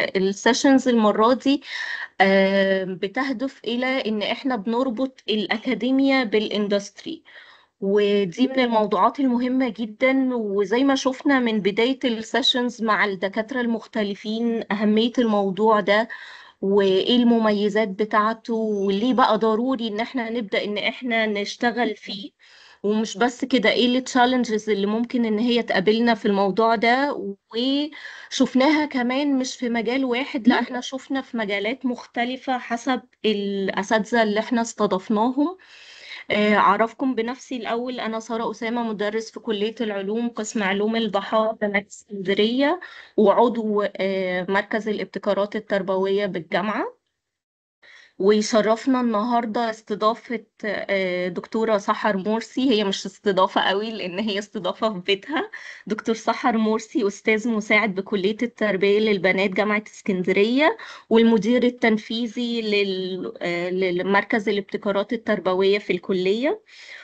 السيشنز المرة دي آه، بتهدف إلى إن إحنا بنربط الأكاديميا بالإندستري ودي من الموضوعات المهمة جدا وزي ما شفنا من بداية السيشنز مع الدكاترة المختلفين أهمية الموضوع ده وإيه المميزات بتاعته وليه بقى ضروري إن إحنا نبدأ إن إحنا نشتغل فيه ومش بس كده ايه التشالنجز اللي ممكن ان هي تقابلنا في الموضوع ده وشفناها كمان مش في مجال واحد لا احنا شفنا في مجالات مختلفة حسب الأساتذة اللي احنا استضفناهم آه، أعرفكم بنفسي الأول أنا سارة أسامة مدرس في كلية العلوم قسم علوم البحار جامعة اسكندرية وعضو آه، مركز الابتكارات التربوية بالجامعة ويشرفنا النهاردة استضافة آه، دكتورة سحر مرسي هي مش استضافة قوي لأن هي استضافة في بيتها دكتور سحر مرسي أستاذ مساعد بكلية التربية للبنات جامعة اسكندرية والمدير التنفيذي لل- آه، للمركز الابتكارات التربوية في الكلية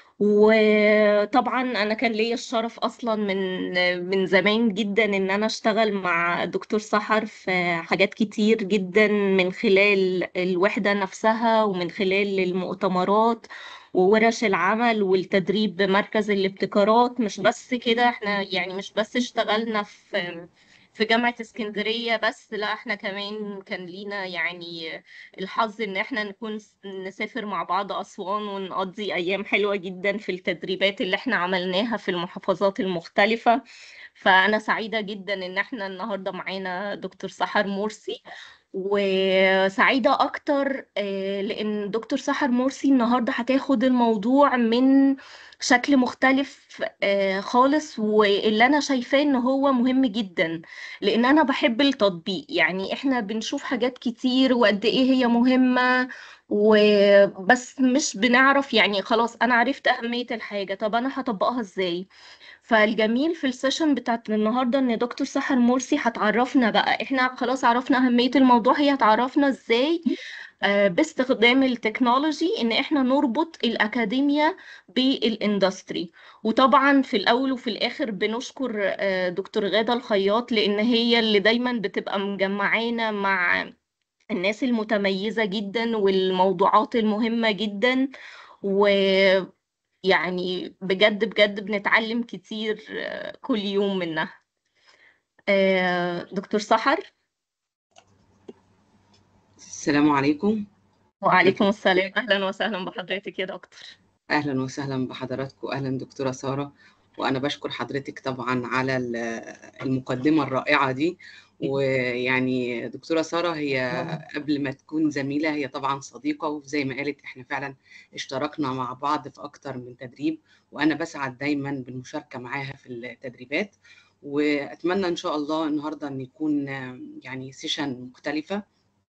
وطبعا انا كان ليا الشرف اصلا من من زمان جدا ان انا اشتغل مع دكتور سحر في حاجات كتير جدا من خلال الوحدة نفسها ومن خلال المؤتمرات وورش العمل والتدريب بمركز الابتكارات مش بس كده احنا يعني مش بس اشتغلنا في في جامعة اسكندرية بس لا احنا كمان كان لينا يعني الحظ ان احنا نكون نسافر مع بعض أسوان ونقضي أيام حلوة جدا في التدريبات اللي احنا عملناها في المحافظات المختلفة فأنا سعيدة جدا ان احنا النهاردة معانا دكتور سحر مرسي وسعيدة أكتر آه، لأن دكتور سحر مرسي النهاردة هتاخد الموضوع من شكل مختلف آه، خالص واللي أنا شايفاه إن هو مهم جدا لأن أنا بحب التطبيق يعني إحنا بنشوف حاجات كتير وقد إيه هي مهمة وبس مش بنعرف يعني خلاص أنا عرفت أهمية الحاجة طب أنا هطبقها إزاي فالجميل في السيشن بتاعت النهارده ان دكتور سحر مرسي هتعرفنا بقى احنا خلاص عرفنا اهمية الموضوع هي هتعرفنا ازاي آه، باستخدام التكنولوجي ان احنا نربط الاكاديميا بالاندستري وطبعا في الاول وفي الاخر بنشكر آه، دكتور غادة الخياط لان هي اللي دايما بتبقى مجمعانا مع الناس المتميزة جدا والموضوعات المهمة جدا ويعني بجد بجد بنتعلم كتير آه، كل يوم منها آه، دكتور سحر السلام عليكم وعليكم السلام أهلا وسهلا بحضرتك يا دكتور اهلا وسهلا بحضراتكم اهلا دكتوره ساره وانا بشكر حضرتك طبعا على ال- المقدمه الرائعه دي ويعني دكتوره ساره هي قبل ما تكون زميله هي طبعا صديقه وزي ما قالت احنا فعلا اشتركنا مع بعض في اكتر من تدريب وانا بسعد دايما بالمشاركه معاها في التدريبات واتمنى ان شاء الله النهارده ان يكون يعني سيشن مختلفه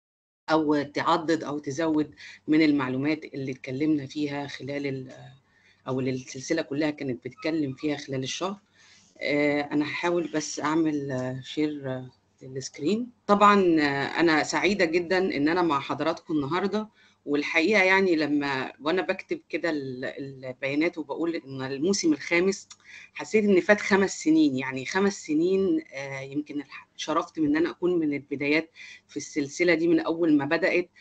او تعضد او تزود من المعلومات اللي اتكلمنا فيها خلال ال- او اللي السلسله كلها كانت بتتكلم فيها خلال الشهر آه، انا هحاول بس اعمل شير للسكرين طبعا آه، انا سعيده جدا ان انا مع حضراتكم النهارده والحقيقه يعني لما وانا بكتب كده ال- البيانات وبقول ان الموسم الخامس حسيت ان فات خمس سنين يعني خمس سنين آه، يمكن الح- شرفت من ان انا اكون من البدايات في السلسله دي من اول ما بدات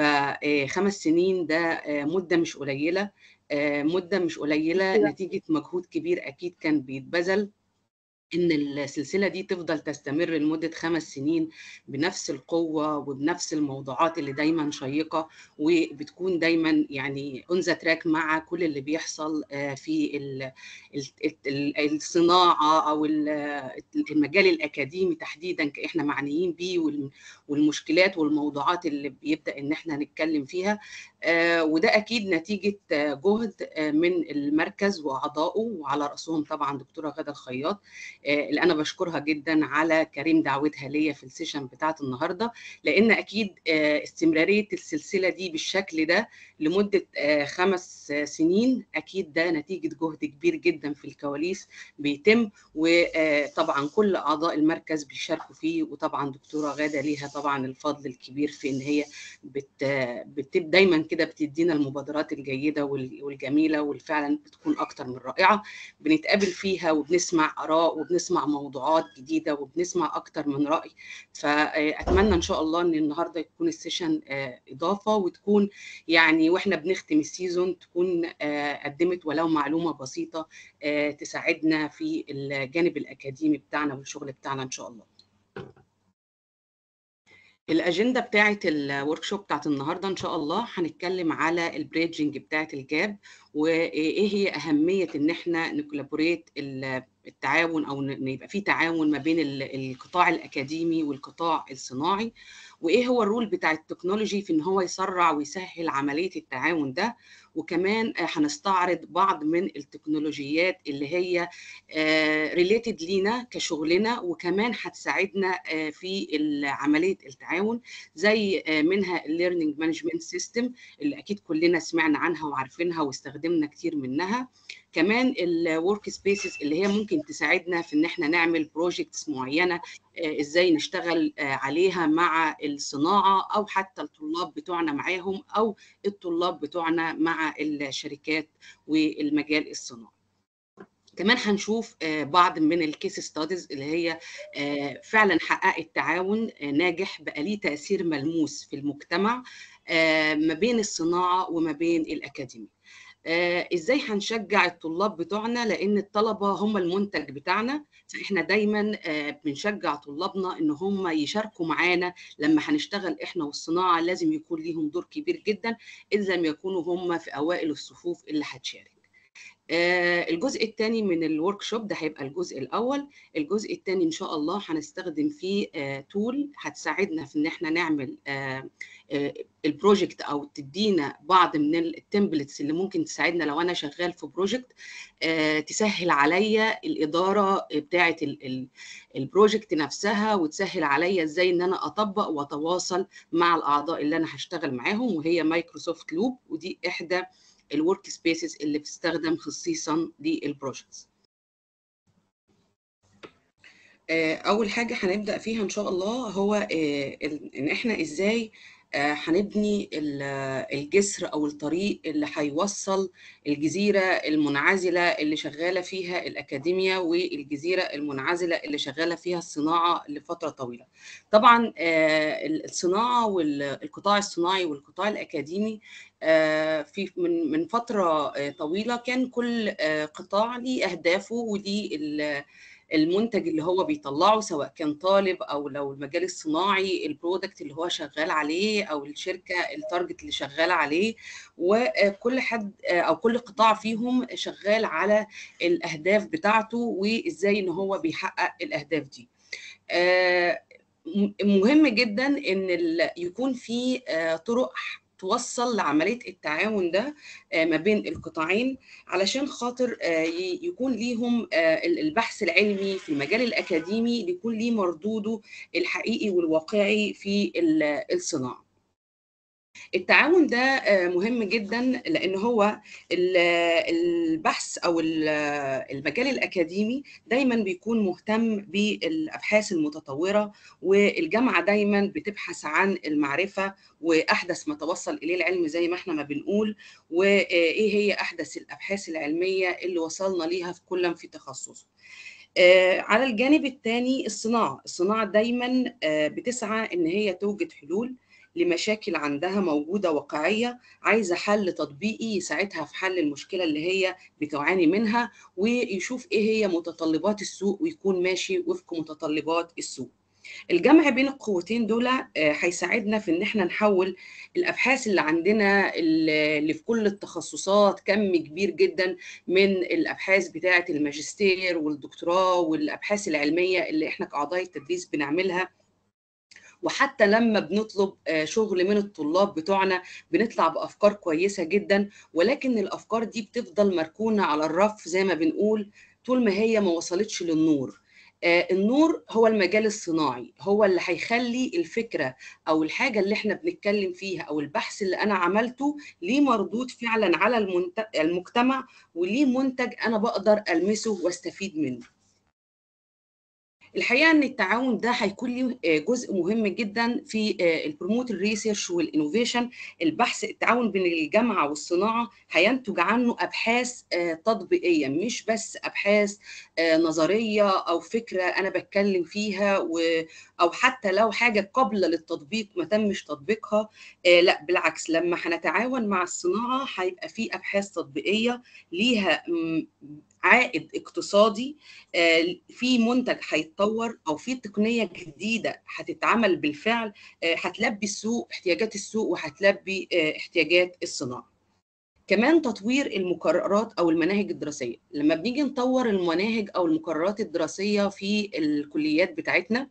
فخمس سنين ده آه، مده مش قليله آه، مده مش قليله نتيجه مجهود كبير اكيد كان بيتبذل ان السلسله دي تفضل تستمر لمده خمس سنين بنفس القوه وبنفس الموضوعات اللي دايما شيقه وبتكون دايما يعني اون ذا تراك مع كل اللي بيحصل آه، في ال- ال- ال- الصناعه او ال- المجال الاكاديمي تحديدا احنا معنيين بيه وال- والمشكلات والموضوعات اللي بيبدا ان احنا نتكلم فيها آه، وده اكيد نتيجه آه، جهد آه، من المركز واعضائه وعلى راسهم طبعا دكتوره غاده الخياط آه، اللي انا بشكرها جدا على كريم دعوتها ليا في السيشن بتاعت النهارده لان اكيد آه، استمراريه السلسله دي بالشكل ده لمده آه، خمس آه، سنين اكيد ده نتيجه جهد كبير جدا في الكواليس بيتم وطبعا كل اعضاء المركز بيشاركوا فيه وطبعا دكتوره غاده ليها طبعا الفضل الكبير في ان هي بت بت دايما كده بتدينا المبادرات الجيده وال- والجميله والفعلا بتكون اكتر من رائعه بنتقابل فيها وبنسمع اراء وبنسمع موضوعات جديده وبنسمع اكتر من راي فاتمنى ان شاء الله ان النهارده يكون السيشن اضافه وتكون يعني واحنا بنختم السيزون تكون قدمت ولو معلومه بسيطه تساعدنا في الجانب الاكاديمي بتاعنا والشغل بتاعنا ان شاء الله الاجنده بتاعه الورك شوب بتاعه النهارده ان شاء الله هنتكلم على البريدجنج بتاعه الجاب وايه هي اهميه ان احنا نكولابوريت التعاون او ان يبقى في تعاون ما بين القطاع الاكاديمي والقطاع الصناعي وايه هو الرول بتاع التكنولوجي في ان هو يسرع ويسهل عمليه التعاون ده وكمان هنستعرض بعض من التكنولوجيات اللي هي ريليتد لينا كشغلنا وكمان هتساعدنا في عمليه التعاون زي منها الليرنينج مانجمنت سيستم اللي اكيد كلنا سمعنا عنها وعارفينها واستخدمنا كتير منها كمان الورك سبيسز اللي هي ممكن تساعدنا في ان احنا نعمل بروجكتس معينه ازاي نشتغل عليها مع الصناعه او حتى الطلاب بتوعنا معاهم او الطلاب بتوعنا مع الشركات والمجال الصناعي كمان هنشوف بعض من الكيس ستاديز اللي هي فعلا حققت تعاون ناجح بقى ليه تاثير ملموس في المجتمع ما بين الصناعه وما بين الاكاديميه ازاي هنشجع الطلاب بتوعنا لان الطلبه هم المنتج بتاعنا فاحنا دايما بنشجع طلابنا ان هم يشاركوا معانا لما هنشتغل احنا والصناعه لازم يكون ليهم دور كبير جدا اذا لم يكونوا هم في اوائل الصفوف اللي هتشارك الجزء الثاني من الورك شوب ده هيبقى الجزء الاول الجزء الثاني ان شاء الله هنستخدم فيه تول هتساعدنا في ان احنا نعمل البروجكت او تدينا بعض من التمبلتس اللي ممكن تساعدنا لو انا شغال في بروجكت تسهل عليا الاداره بتاعه البروجكت نفسها وتسهل عليا ازاي ان انا اطبق واتواصل مع الاعضاء اللي انا هشتغل معاهم وهي مايكروسوفت لوب ودي احدى الورك سبيسز اللي بتستخدم خصيصا للبروجكتس اول حاجه هنبدا فيها ان شاء الله هو ان احنا ازاي هنبني الجسر او الطريق اللي هيوصل الجزيره المنعزله اللي شغاله فيها الاكاديميا والجزيره المنعزله اللي شغاله فيها الصناعه لفتره طويله. طبعا الصناعه والقطاع الصناعي والقطاع الاكاديمي في من من فتره طويله كان كل قطاع ليه اهدافه وليه المنتج اللي هو بيطلعه سواء كان طالب او لو المجال الصناعي البرودكت اللي هو شغال عليه او الشركه التارجت اللي شغال عليه وكل حد او كل قطاع فيهم شغال على الاهداف بتاعته وازاي ان هو بيحقق الاهداف دي مهم جدا ان يكون في طرق توصل لعمليه التعاون ده ما بين القطاعين علشان خاطر يكون ليهم البحث العلمي في المجال الاكاديمي يكون ليه مردوده الحقيقي والواقعي في الصناعه التعاون ده مهم جدا لان هو البحث او المجال الاكاديمي دايما بيكون مهتم بالابحاث المتطوره والجامعه دايما بتبحث عن المعرفه واحدث ما توصل اليه العلم زي ما احنا ما بنقول وايه هي احدث الابحاث العلميه اللي وصلنا ليها في كل في تخصصه على الجانب الثاني الصناعه الصناعه دايما بتسعى ان هي توجد حلول لمشاكل عندها موجودة واقعية عايزة حل تطبيقي يساعدها في حل المشكلة اللي هي بتعاني منها ويشوف إيه هي متطلبات السوق ويكون ماشي وفق متطلبات السوق الجمع بين القوتين دول هيساعدنا في ان احنا نحول الابحاث اللي عندنا اللي في كل التخصصات كم كبير جدا من الابحاث بتاعه الماجستير والدكتوراه والابحاث العلميه اللي احنا كاعضاء التدريس بنعملها وحتى لما بنطلب شغل من الطلاب بتوعنا بنطلع بافكار كويسه جدا ولكن الافكار دي بتفضل مركونه على الرف زي ما بنقول طول ما هي ما وصلتش للنور النور هو المجال الصناعي هو اللي هيخلي الفكره او الحاجه اللي احنا بنتكلم فيها او البحث اللي انا عملته ليه مردود فعلا على المجتمع وليه منتج انا بقدر المسه واستفيد منه الحقيقه ان التعاون ده هيكون له جزء مهم جدا في البروموت الريسيرش والانوفيشن البحث التعاون بين الجامعه والصناعه هينتج عنه ابحاث تطبيقيه مش بس ابحاث نظريه او فكره انا بتكلم فيها و او حتى لو حاجه قابله للتطبيق ما تمش تطبيقها لا بالعكس لما هنتعاون مع الصناعه هيبقى في ابحاث تطبيقيه ليها عائد اقتصادي في منتج هيتطور او في تقنيه جديده هتتعمل بالفعل هتلبي السوق احتياجات السوق وهتلبي احتياجات الصناعه كمان تطوير المقررات او المناهج الدراسيه لما بنيجي نطور المناهج او المقررات الدراسيه في الكليات بتاعتنا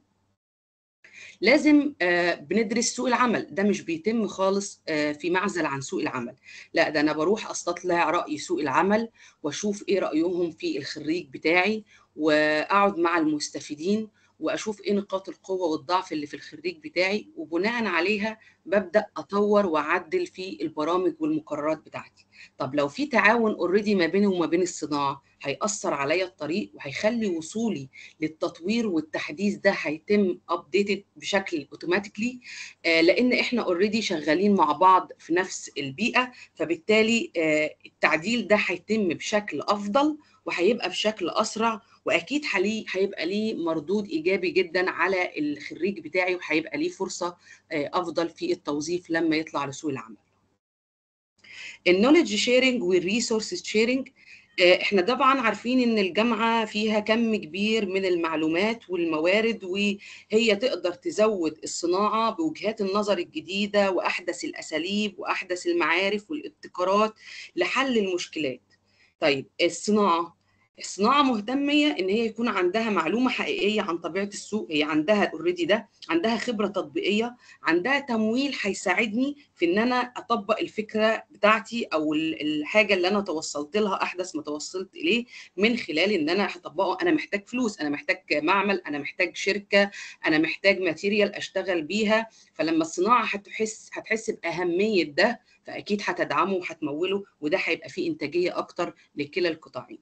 لازم بندرس سوق العمل ده مش بيتم خالص في معزل عن سوق العمل لا ده انا بروح استطلع راي سوق العمل واشوف ايه رايهم في الخريج بتاعي واقعد مع المستفيدين واشوف ايه نقاط القوه والضعف اللي في الخريج بتاعي وبناء عليها ببدا اطور واعدل في البرامج والمقررات بتاعتي طب لو في تعاون اوريدي ما بيني وما بين الصناعه هيأثر عليا الطريق وهيخلي وصولي للتطوير والتحديث ده هيتم ابديتد بشكل اوتوماتيكلي لان احنا اوريدي شغالين مع بعض في نفس البيئه فبالتالي التعديل ده هيتم بشكل افضل وهيبقى بشكل اسرع واكيد هيبقى ليه مردود ايجابي جدا على الخريج بتاعي وهيبقى ليه فرصه افضل في التوظيف لما يطلع لسوق العمل. النولج شيرنج والريسورس شيرنج احنا طبعا عارفين ان الجامعه فيها كم كبير من المعلومات والموارد وهي تقدر تزود الصناعه بوجهات النظر الجديده واحدث الاساليب واحدث المعارف والابتكارات لحل المشكلات. طيب الصناعه الصناعه مهتميه ان هي يكون عندها معلومه حقيقيه عن طبيعه السوق هي عندها اوريدي ده عندها خبره تطبيقيه عندها تمويل هيساعدني في ان انا اطبق الفكره بتاعتي او الحاجه اللي انا توصلت لها احدث ما توصلت اليه من خلال ان انا هطبقه انا محتاج فلوس انا محتاج معمل انا محتاج شركه انا محتاج ماتيريال اشتغل بيها فلما الصناعه هتحس هتحس باهميه ده فاكيد هتدعمه وهتموله وده هيبقى فيه انتاجيه اكتر لكلا القطاعين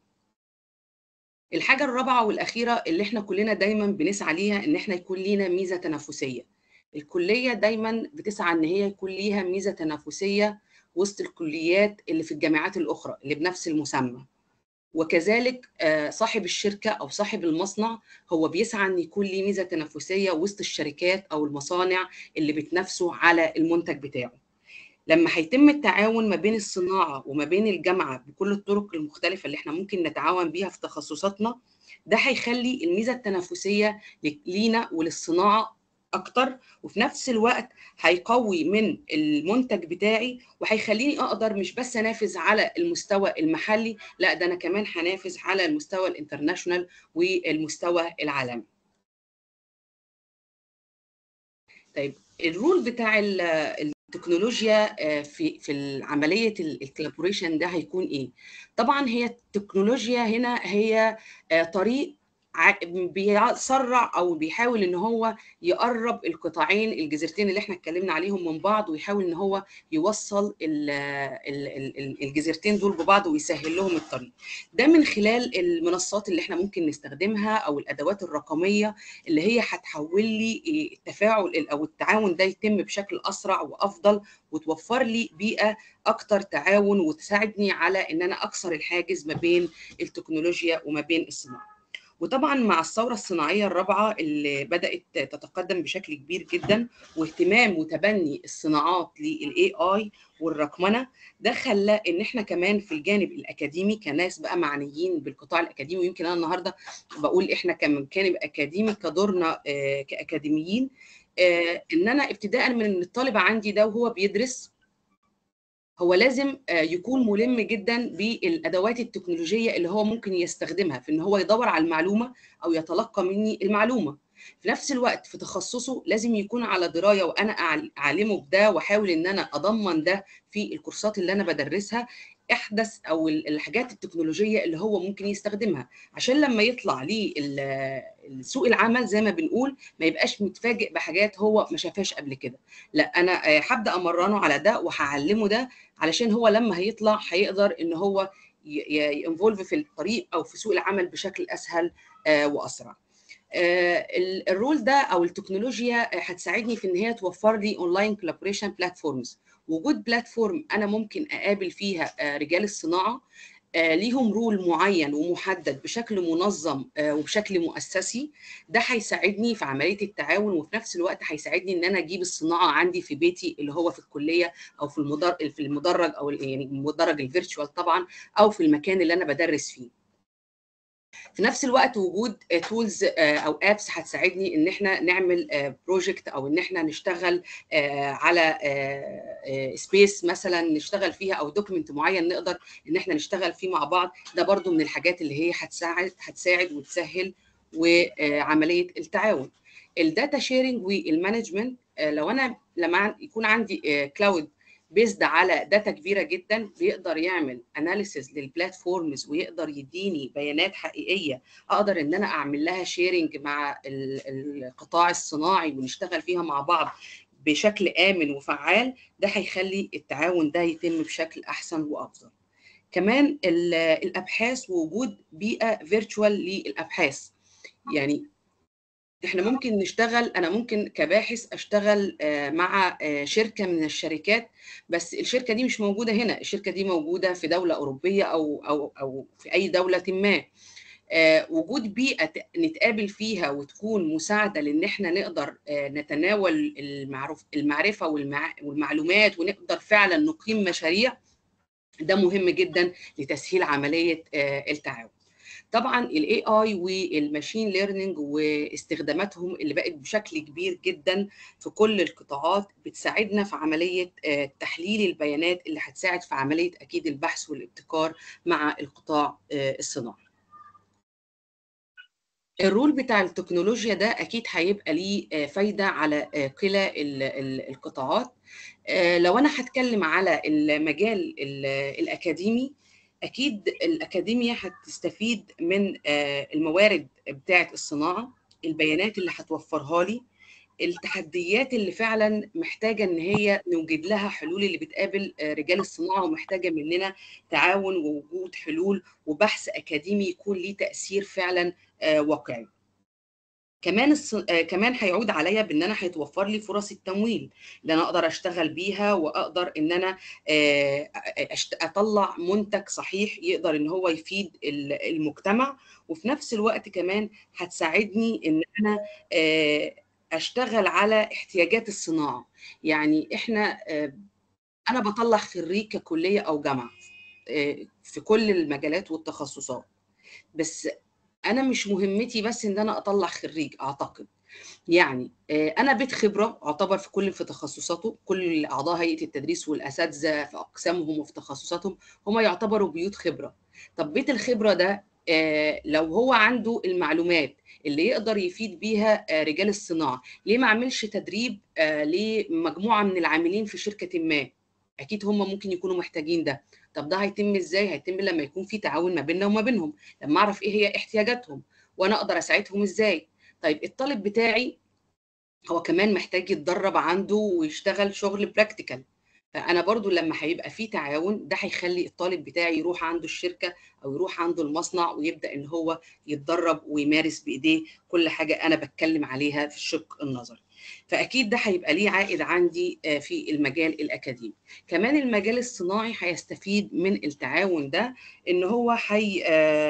الحاجة الرابعة والأخيرة اللي احنا كلنا دايما بنسعى ليها إن احنا يكون لينا ميزة تنافسية. الكلية دايما بتسعى إن هي يكون ليها ميزة تنافسية وسط الكليات اللي في الجامعات الأخرى اللي بنفس المسمى. وكذلك صاحب الشركة أو صاحب المصنع هو بيسعى إن يكون ليه ميزة تنافسية وسط الشركات أو المصانع اللي بتنافسوا على المنتج بتاعه. لما هيتم التعاون ما بين الصناعه وما بين الجامعه بكل الطرق المختلفه اللي احنا ممكن نتعاون بيها في تخصصاتنا ده هيخلي الميزه التنافسيه لينا وللصناعه اكتر وفي نفس الوقت هيقوي من المنتج بتاعي وهيخليني اقدر مش بس انافس على المستوى المحلي لا ده انا كمان هنافس على المستوى الانترناشونال والمستوى العالمي طيب الرول بتاع التكنولوجيا في في عمليه الكولابوريشن ده هيكون ايه؟ طبعا هي التكنولوجيا هنا هي طريق بيسرع او بيحاول ان هو يقرب القطاعين الجزيرتين اللي احنا اتكلمنا عليهم من بعض ويحاول ان هو يوصل الجزيرتين دول ببعض ويسهل لهم الطريق ده من خلال المنصات اللي احنا ممكن نستخدمها او الادوات الرقميه اللي هي هتحول لي التفاعل او التعاون ده يتم بشكل اسرع وافضل وتوفر لي بيئه اكتر تعاون وتساعدني على ان انا اكسر الحاجز ما بين التكنولوجيا وما بين الصناعه وطبعا مع الثوره الصناعيه الرابعه اللي بدات تتقدم بشكل كبير جدا واهتمام وتبني الصناعات للاي اي والرقمنه ده خلى ان احنا كمان في الجانب الاكاديمي كناس بقى معنيين بالقطاع الاكاديمي ويمكن انا النهارده بقول احنا كجانب اكاديمي كدورنا كاكاديميين ان انا ابتداء من الطالب عندي ده وهو بيدرس هو لازم يكون ملم جدا بالادوات التكنولوجيه اللي هو ممكن يستخدمها في ان هو يدور على المعلومه او يتلقى مني المعلومه في نفس الوقت في تخصصه لازم يكون على درايه وانا اعلمه بده واحاول ان انا اضمن ده في الكورسات اللي انا بدرسها احدث او الحاجات التكنولوجيه اللي هو ممكن يستخدمها عشان لما يطلع ليه سوق العمل زي ما بنقول ما يبقاش متفاجئ بحاجات هو ما شافهاش قبل كده لا انا هبدا امرنه على ده وهعلمه ده علشان هو لما هيطلع هيقدر ان هو ينفولف في الطريق او في سوق العمل بشكل اسهل واسرع الرول ده او التكنولوجيا هتساعدني في ان هي توفر لي اونلاين كولابوريشن بلاتفورمز وجود بلاتفورم انا ممكن اقابل فيها رجال الصناعه ليهم رول معين ومحدد بشكل منظم وبشكل مؤسسي ده هيساعدني في عمليه التعاون وفي نفس الوقت هيساعدني ان انا اجيب الصناعه عندي في بيتي اللي هو في الكليه او في المدرج في المدرج او يعني المدرج الفيرتشوال طبعا او في المكان اللي انا بدرس فيه في نفس الوقت وجود تولز او ابس هتساعدني ان احنا نعمل بروجكت او ان احنا نشتغل على سبيس مثلا نشتغل فيها او دوكيمنت معين نقدر ان احنا نشتغل فيه مع بعض ده برضو من الحاجات اللي هي هتساعد هتساعد وتسهل وعمليه التعاون الداتا شيرنج والمانجمنت لو انا لما يكون عندي كلاود بيزد على داتا كبيره جدا بيقدر يعمل اناليسيز للبلاتفورمز ويقدر يديني بيانات حقيقيه اقدر ان انا اعمل لها شيرنج مع القطاع الصناعي ونشتغل فيها مع بعض بشكل امن وفعال ده هيخلي التعاون ده يتم بشكل احسن وافضل كمان الابحاث ووجود بيئه فيرتشوال للابحاث يعني احنا ممكن نشتغل انا ممكن كباحث اشتغل مع شركه من الشركات بس الشركه دي مش موجوده هنا الشركه دي موجوده في دوله اوروبيه او او او في اي دوله ما وجود بيئه نتقابل فيها وتكون مساعده لان احنا نقدر نتناول المعروف المعرفه والمعلومات ونقدر فعلا نقيم مشاريع ده مهم جدا لتسهيل عمليه التعاون طبعا الاي اي والماشين ليرنينج واستخداماتهم اللي بقت بشكل كبير جدا في كل القطاعات بتساعدنا في عمليه تحليل البيانات اللي هتساعد في عمليه اكيد البحث والابتكار مع القطاع الصناعي. الرول بتاع التكنولوجيا ده اكيد هيبقى ليه فايده على كلا القطاعات لو انا هتكلم على المجال الاكاديمي اكيد الاكاديميا هتستفيد من الموارد بتاعه الصناعه البيانات اللي هتوفرها لي التحديات اللي فعلا محتاجه ان هي نوجد لها حلول اللي بتقابل رجال الصناعه ومحتاجه مننا تعاون ووجود حلول وبحث اكاديمي يكون ليه تاثير فعلا واقعي كمان الص... آه كمان هيعود عليا بان انا هيتوفر لي فرص التمويل اللي انا اقدر اشتغل بيها واقدر ان انا آه أشت... اطلع منتج صحيح يقدر ان هو يفيد المجتمع وفي نفس الوقت كمان هتساعدني ان انا آه اشتغل على احتياجات الصناعه يعني احنا انا بطلع خريج ككليه او جامعه في كل المجالات والتخصصات بس انا مش مهمتي بس ان انا اطلع خريج اعتقد يعني انا بيت خبره اعتبر في كل في تخصصاته كل اعضاء هيئه التدريس والاساتذه في اقسامهم وفي تخصصاتهم هم يعتبروا بيوت خبره طب بيت الخبره ده لو هو عنده المعلومات اللي يقدر يفيد بيها رجال الصناعه ليه ما اعملش تدريب لمجموعه من العاملين في شركه ما اكيد هم ممكن يكونوا محتاجين ده طب ده هيتم ازاي هيتم لما يكون في تعاون ما بيننا وما بينهم لما اعرف ايه هي احتياجاتهم وانا اقدر اساعدهم ازاي طيب الطالب بتاعي هو كمان محتاج يتدرب عنده ويشتغل شغل براكتيكال فانا برضو لما هيبقى في تعاون ده هيخلي الطالب بتاعي يروح عنده الشركه او يروح عنده المصنع ويبدا ان هو يتدرب ويمارس بايديه كل حاجه انا بتكلم عليها في الشق النظري فاكيد ده هيبقى ليه عائد عندي في المجال الاكاديمي كمان المجال الصناعي هيستفيد من التعاون ده ان هو هي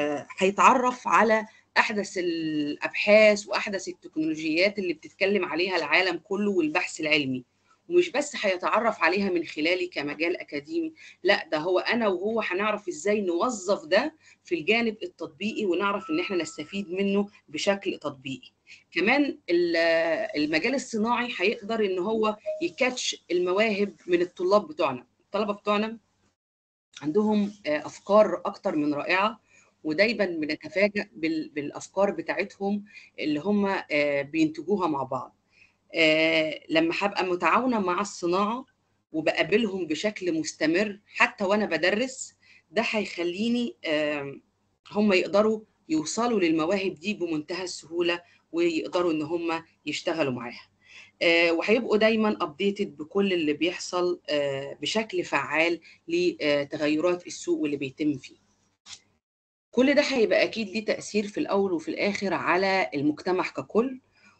هيتعرف على احدث الابحاث واحدث التكنولوجيات اللي بتتكلم عليها العالم كله والبحث العلمي ومش بس هيتعرف عليها من خلالي كمجال اكاديمي لا ده هو انا وهو هنعرف ازاي نوظف ده في الجانب التطبيقي ونعرف ان احنا نستفيد منه بشكل تطبيقي كمان المجال الصناعي هيقدر ان هو يكاتش المواهب من الطلاب بتوعنا الطلبه بتوعنا عندهم افكار اكتر من رائعه ودايما بنتفاجئ بالافكار بتاعتهم اللي هم بينتجوها مع بعض لما هبقى متعاونه مع الصناعه وبقابلهم بشكل مستمر حتى وانا بدرس ده هيخليني هم يقدروا يوصلوا للمواهب دي بمنتهى السهوله ويقدروا ان هم يشتغلوا معاها وهيبقوا دايما ابديتد بكل اللي بيحصل بشكل فعال لتغيرات السوق واللي بيتم فيه كل ده هيبقى اكيد ليه تاثير في الاول وفي الاخر على المجتمع ككل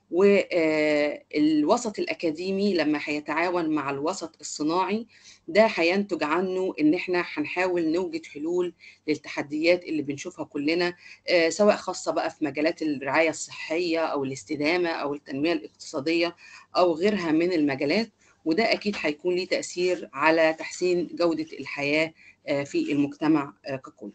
والوسط الأكاديمي لما هيتعاون مع الوسط الصناعي ده هينتج عنه إن إحنا هنحاول نوجد حلول للتحديات اللي بنشوفها كلنا سواء خاصة بقى في مجالات الرعاية الصحية أو الاستدامة أو التنمية الاقتصادية أو غيرها من المجالات وده أكيد هيكون ليه تأثير على تحسين جودة الحياة في المجتمع ككل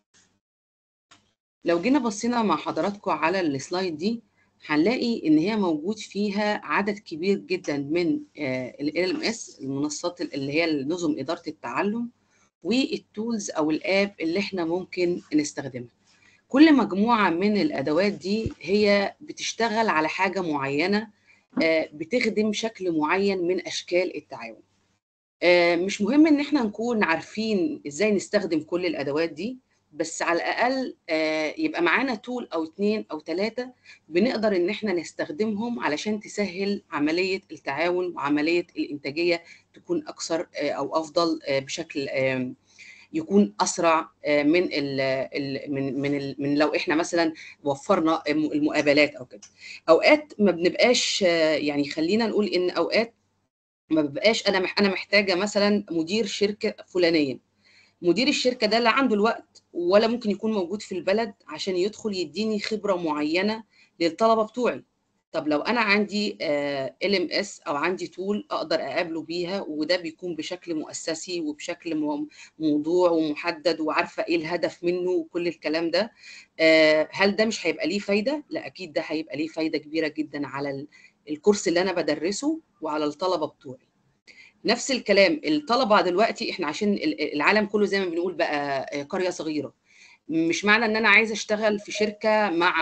لو جينا بصينا مع حضراتكم على السلايد دي هنلاقي ان هي موجود فيها عدد كبير جدا من ال LMS المنصات اللي هي نظم اداره التعلم والتولز او الاب اللي احنا ممكن نستخدمها كل مجموعه من الادوات دي هي بتشتغل على حاجه معينه بتخدم شكل معين من اشكال التعاون مش مهم ان احنا نكون عارفين ازاي نستخدم كل الادوات دي بس على الاقل يبقى معانا تول او اتنين او تلاته بنقدر ان احنا نستخدمهم علشان تسهل عمليه التعاون وعمليه الانتاجيه تكون اكثر او افضل بشكل يكون اسرع من ال من من من لو احنا مثلا وفرنا المقابلات او كده اوقات ما بنبقاش يعني خلينا نقول ان اوقات ما ببقاش انا انا محتاجه مثلا مدير شركه فلانيه مدير الشركه ده لا عنده الوقت ولا ممكن يكون موجود في البلد عشان يدخل يديني خبره معينه للطلبه بتوعي طب لو انا عندي ال ام اس او عندي تول اقدر اقابله بيها وده بيكون بشكل مؤسسي وبشكل موضوع ومحدد وعارفه ايه الهدف منه وكل الكلام ده هل ده مش هيبقى ليه فايده لا اكيد ده هيبقى ليه فايده كبيره جدا على الكورس اللي انا بدرسه وعلى الطلبه بتوعي نفس الكلام الطلبه دلوقتي احنا عشان العالم كله زي ما بنقول بقى قريه صغيره مش معنى ان انا عايزه اشتغل في شركه مع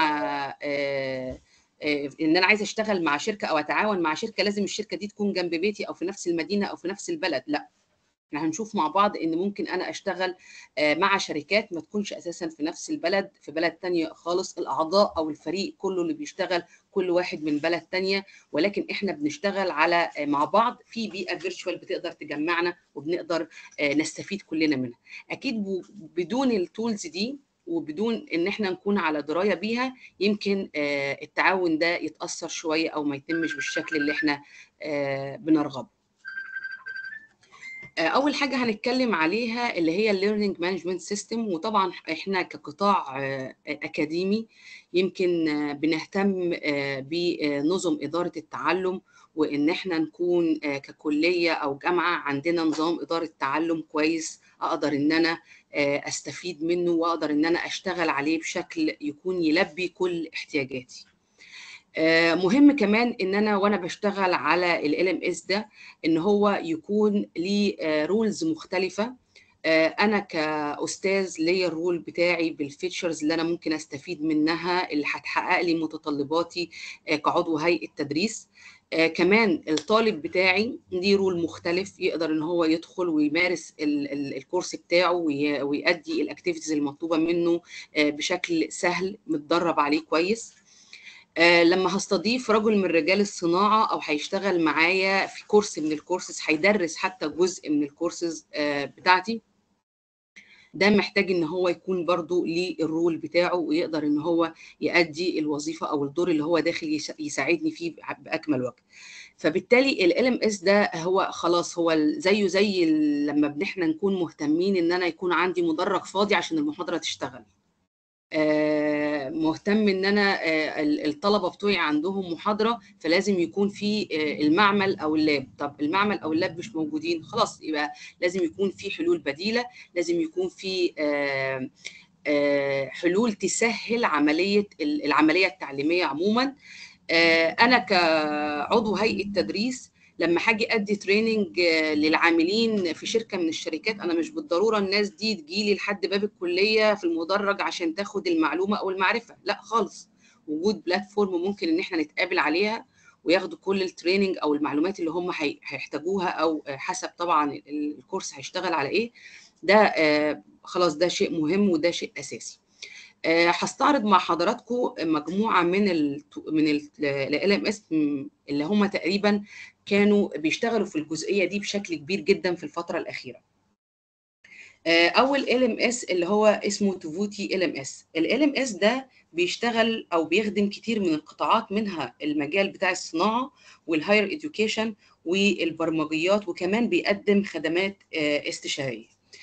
ان انا عايزه اشتغل مع شركه او اتعاون مع شركه لازم الشركه دي تكون جنب بيتي او في نفس المدينه او في نفس البلد لا احنا هنشوف مع بعض ان ممكن انا اشتغل مع شركات ما تكونش اساسا في نفس البلد في بلد تانية خالص الاعضاء او الفريق كله اللي بيشتغل كل واحد من بلد تانية ولكن احنا بنشتغل على مع بعض في بيئه فيرتشوال بتقدر تجمعنا وبنقدر نستفيد كلنا منها اكيد بدون التولز دي وبدون ان احنا نكون على درايه بيها يمكن التعاون ده يتاثر شويه او ما يتمش بالشكل اللي احنا بنرغبه اول حاجه هنتكلم عليها اللي هي الليرنينج مانجمنت سيستم وطبعا احنا كقطاع اكاديمي يمكن بنهتم بنظم اداره التعلم وان احنا نكون ككليه او جامعه عندنا نظام اداره تعلم كويس اقدر ان انا استفيد منه واقدر ان انا اشتغل عليه بشكل يكون يلبي كل احتياجاتي مهم كمان ان انا وانا بشتغل على ال ام اس ده ان هو يكون ليه رولز مختلفه انا كاستاذ ليا الرول بتاعي بالفيتشرز اللي انا ممكن استفيد منها اللي هتحقق لي متطلباتي كعضو هيئه تدريس كمان الطالب بتاعي ليه رول مختلف يقدر ان هو يدخل ويمارس الكورس بتاعه ويؤدي الاكتيفيتيز المطلوبه منه بشكل سهل متدرب عليه كويس لما هستضيف رجل من رجال الصناعة أو هيشتغل معايا في كورس من الكورسز هيدرس حتى جزء من الكورسز بتاعتي ده محتاج ان هو يكون برضو ليه الرول بتاعه ويقدر ان هو يؤدي الوظيفه او الدور اللي هو داخل يساعدني فيه باكمل وجه فبالتالي ال ام اس ده هو خلاص هو زيه زي لما احنا نكون مهتمين ان انا يكون عندي مدرج فاضي عشان المحاضره تشتغل آه مهتم ان انا آه الطلبه بتوعي عندهم محاضره فلازم يكون في آه المعمل او اللاب طب المعمل او اللاب مش موجودين خلاص يبقى لازم يكون في حلول بديله لازم يكون في حلول تسهل عمليه العمليه التعليميه عموما انا كعضو هيئه تدريس لما هاجي ادي تريننج للعاملين في شركه من الشركات انا مش بالضروره الناس دي تجيلي لحد باب الكليه في المدرج عشان تاخد المعلومه او المعرفه لا خالص وجود بلاتفورم ممكن ان احنا نتقابل عليها وياخدوا كل التريننج او المعلومات اللي هم هيحتاجوها او حسب طبعا الكورس هيشتغل على ايه ده خلاص ده شيء مهم وده شيء اساسي هستعرض مع حضراتكم مجموعه من ال من ال ام اس اللي هم تقريبا كانوا بيشتغلوا في الجزئيه دي بشكل كبير جدا في الفتره الاخيره اول ال ام اس اللي هو اسمه توفوتي ال ام اس ال ام اس ده بيشتغل او بيخدم كتير من القطاعات منها المجال بتاع الصناعه والهاير اديوكيشن والبرمجيات وكمان بيقدم خدمات استشاريه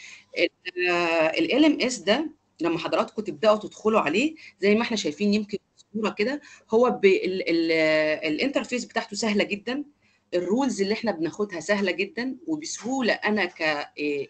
ال ام اس ده لما حضراتكم تبداوا تدخلوا عليه زي ما احنا شايفين يمكن صوره كده هو الانترفيس بتاعته سهله جدا الرولز اللي احنا بناخدها سهله جدا وبسهوله انا ك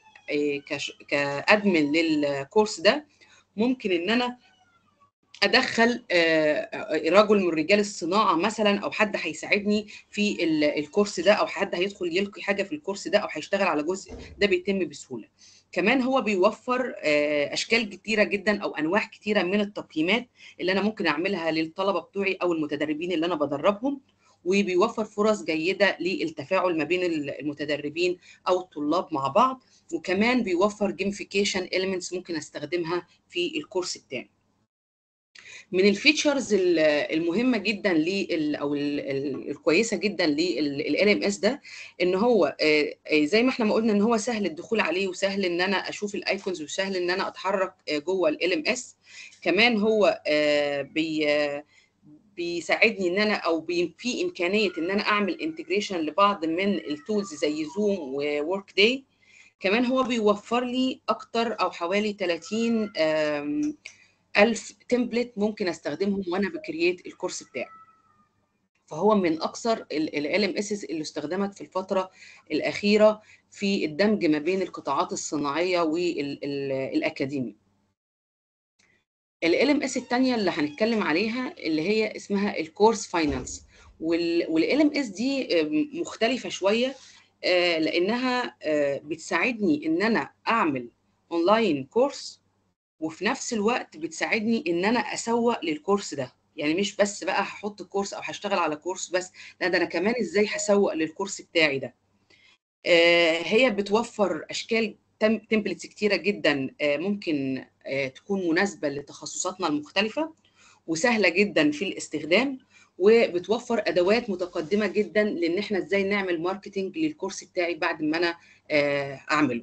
كادمن للكورس ده ممكن ان انا ادخل رجل من رجال الصناعه مثلا او حد هيساعدني في الكورس ده او حد هيدخل يلقي حاجه في الكورس ده او هيشتغل على جزء ده بيتم بسهوله كمان هو بيوفر اشكال كتيره جدا او انواع كتيره من التقييمات اللي انا ممكن اعملها للطلبه بتوعي او المتدربين اللي انا بدربهم وبيوفر فرص جيده للتفاعل ما بين المتدربين او الطلاب مع بعض وكمان بيوفر جيمفيكيشن اليمنتس ممكن استخدمها في الكورس بتاعي من الفيتشرز المهمه جدا لل او الكويسه جدا لل ام اس ده ان هو زي ما احنا ما قلنا ان هو سهل الدخول عليه وسهل ان انا اشوف الايكونز وسهل ان انا اتحرك جوه ال ام اس كمان هو بي بيساعدني ان انا او بي في امكانيه ان انا اعمل انتجريشن لبعض من التولز زي زوم وورك داي كمان هو بيوفر لي اكتر او حوالي 30 ألف تمبلت ممكن استخدمهم وانا بكرييت الكورس بتاعي فهو من اكثر ال ام اس اللي استخدمت في الفتره الاخيره في الدمج ما بين القطاعات الصناعيه والاكاديمي ال ام اس الثانيه اللي هنتكلم عليها اللي هي اسمها الكورس فاينانس وال ام اس دي مختلفه شويه لانها بتساعدني ان انا اعمل اونلاين كورس وفي نفس الوقت بتساعدني ان انا اسوق للكورس ده يعني مش بس بقى هحط كورس او هشتغل على كورس بس لا ده انا كمان ازاي هسوق للكورس بتاعي ده هي بتوفر اشكال تمبلتس كتيره جدا ممكن تكون مناسبه لتخصصاتنا المختلفه وسهله جدا في الاستخدام وبتوفر ادوات متقدمه جدا لان احنا ازاي نعمل ماركتنج للكورس بتاعي بعد ما انا اعمله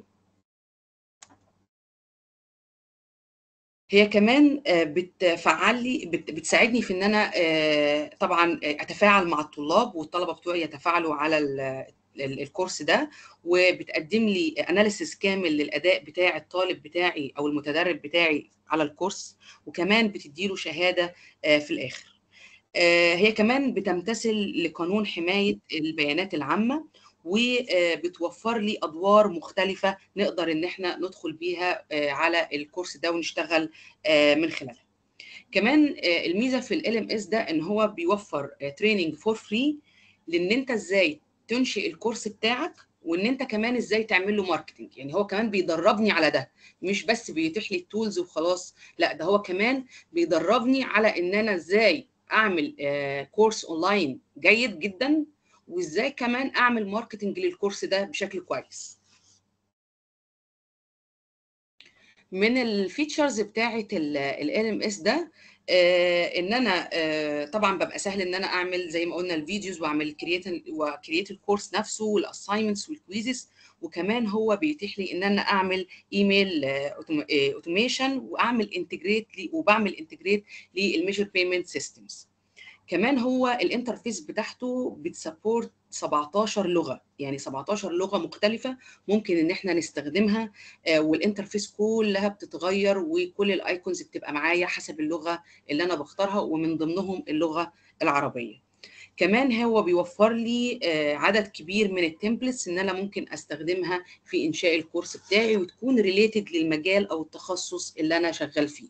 هي كمان بتفعل لي بتساعدني في ان انا طبعا اتفاعل مع الطلاب والطلبه بتوعي يتفاعلوا على الكورس ده وبتقدم لي اناليسيس كامل للاداء بتاع الطالب بتاعي او المتدرب بتاعي على الكورس وكمان بتديله شهاده في الاخر هي كمان بتمتثل لقانون حمايه البيانات العامه وبتوفر لي ادوار مختلفه نقدر ان احنا ندخل بيها على الكورس ده ونشتغل من خلالها كمان الميزه في ال ام اس ده ان هو بيوفر تريننج فور فري لان انت ازاي تنشئ الكورس بتاعك وان انت كمان ازاي تعمل له ماركتنج يعني هو كمان بيدربني على ده مش بس بيتيح لي التولز وخلاص لا ده هو كمان بيدربني على ان انا ازاي اعمل كورس اونلاين جيد جدا وازاي كمان اعمل ماركتنج للكورس ده بشكل كويس من الفيتشرز بتاعه ال ام اس ده آه ان انا آه طبعا ببقى سهل ان انا اعمل زي ما قلنا الفيديوز واعمل كرييت وكرييت الكورس نفسه والاساينمنتس والكويزز وكمان هو بيتيح لي ان انا اعمل ايميل اوتوميشن واعمل انتجريت وبعمل انتجريت للميجر بيمنت سيستمز كمان هو الانترفيس بتاعته بتسبورت 17 لغه يعني 17 لغه مختلفه ممكن ان احنا نستخدمها والانترفيس كلها بتتغير وكل الايكونز بتبقى معايا حسب اللغه اللي انا بختارها ومن ضمنهم اللغه العربيه كمان هو بيوفر لي عدد كبير من التمبلتس ان انا ممكن استخدمها في انشاء الكورس بتاعي وتكون ريليتد للمجال او التخصص اللي انا شغال فيه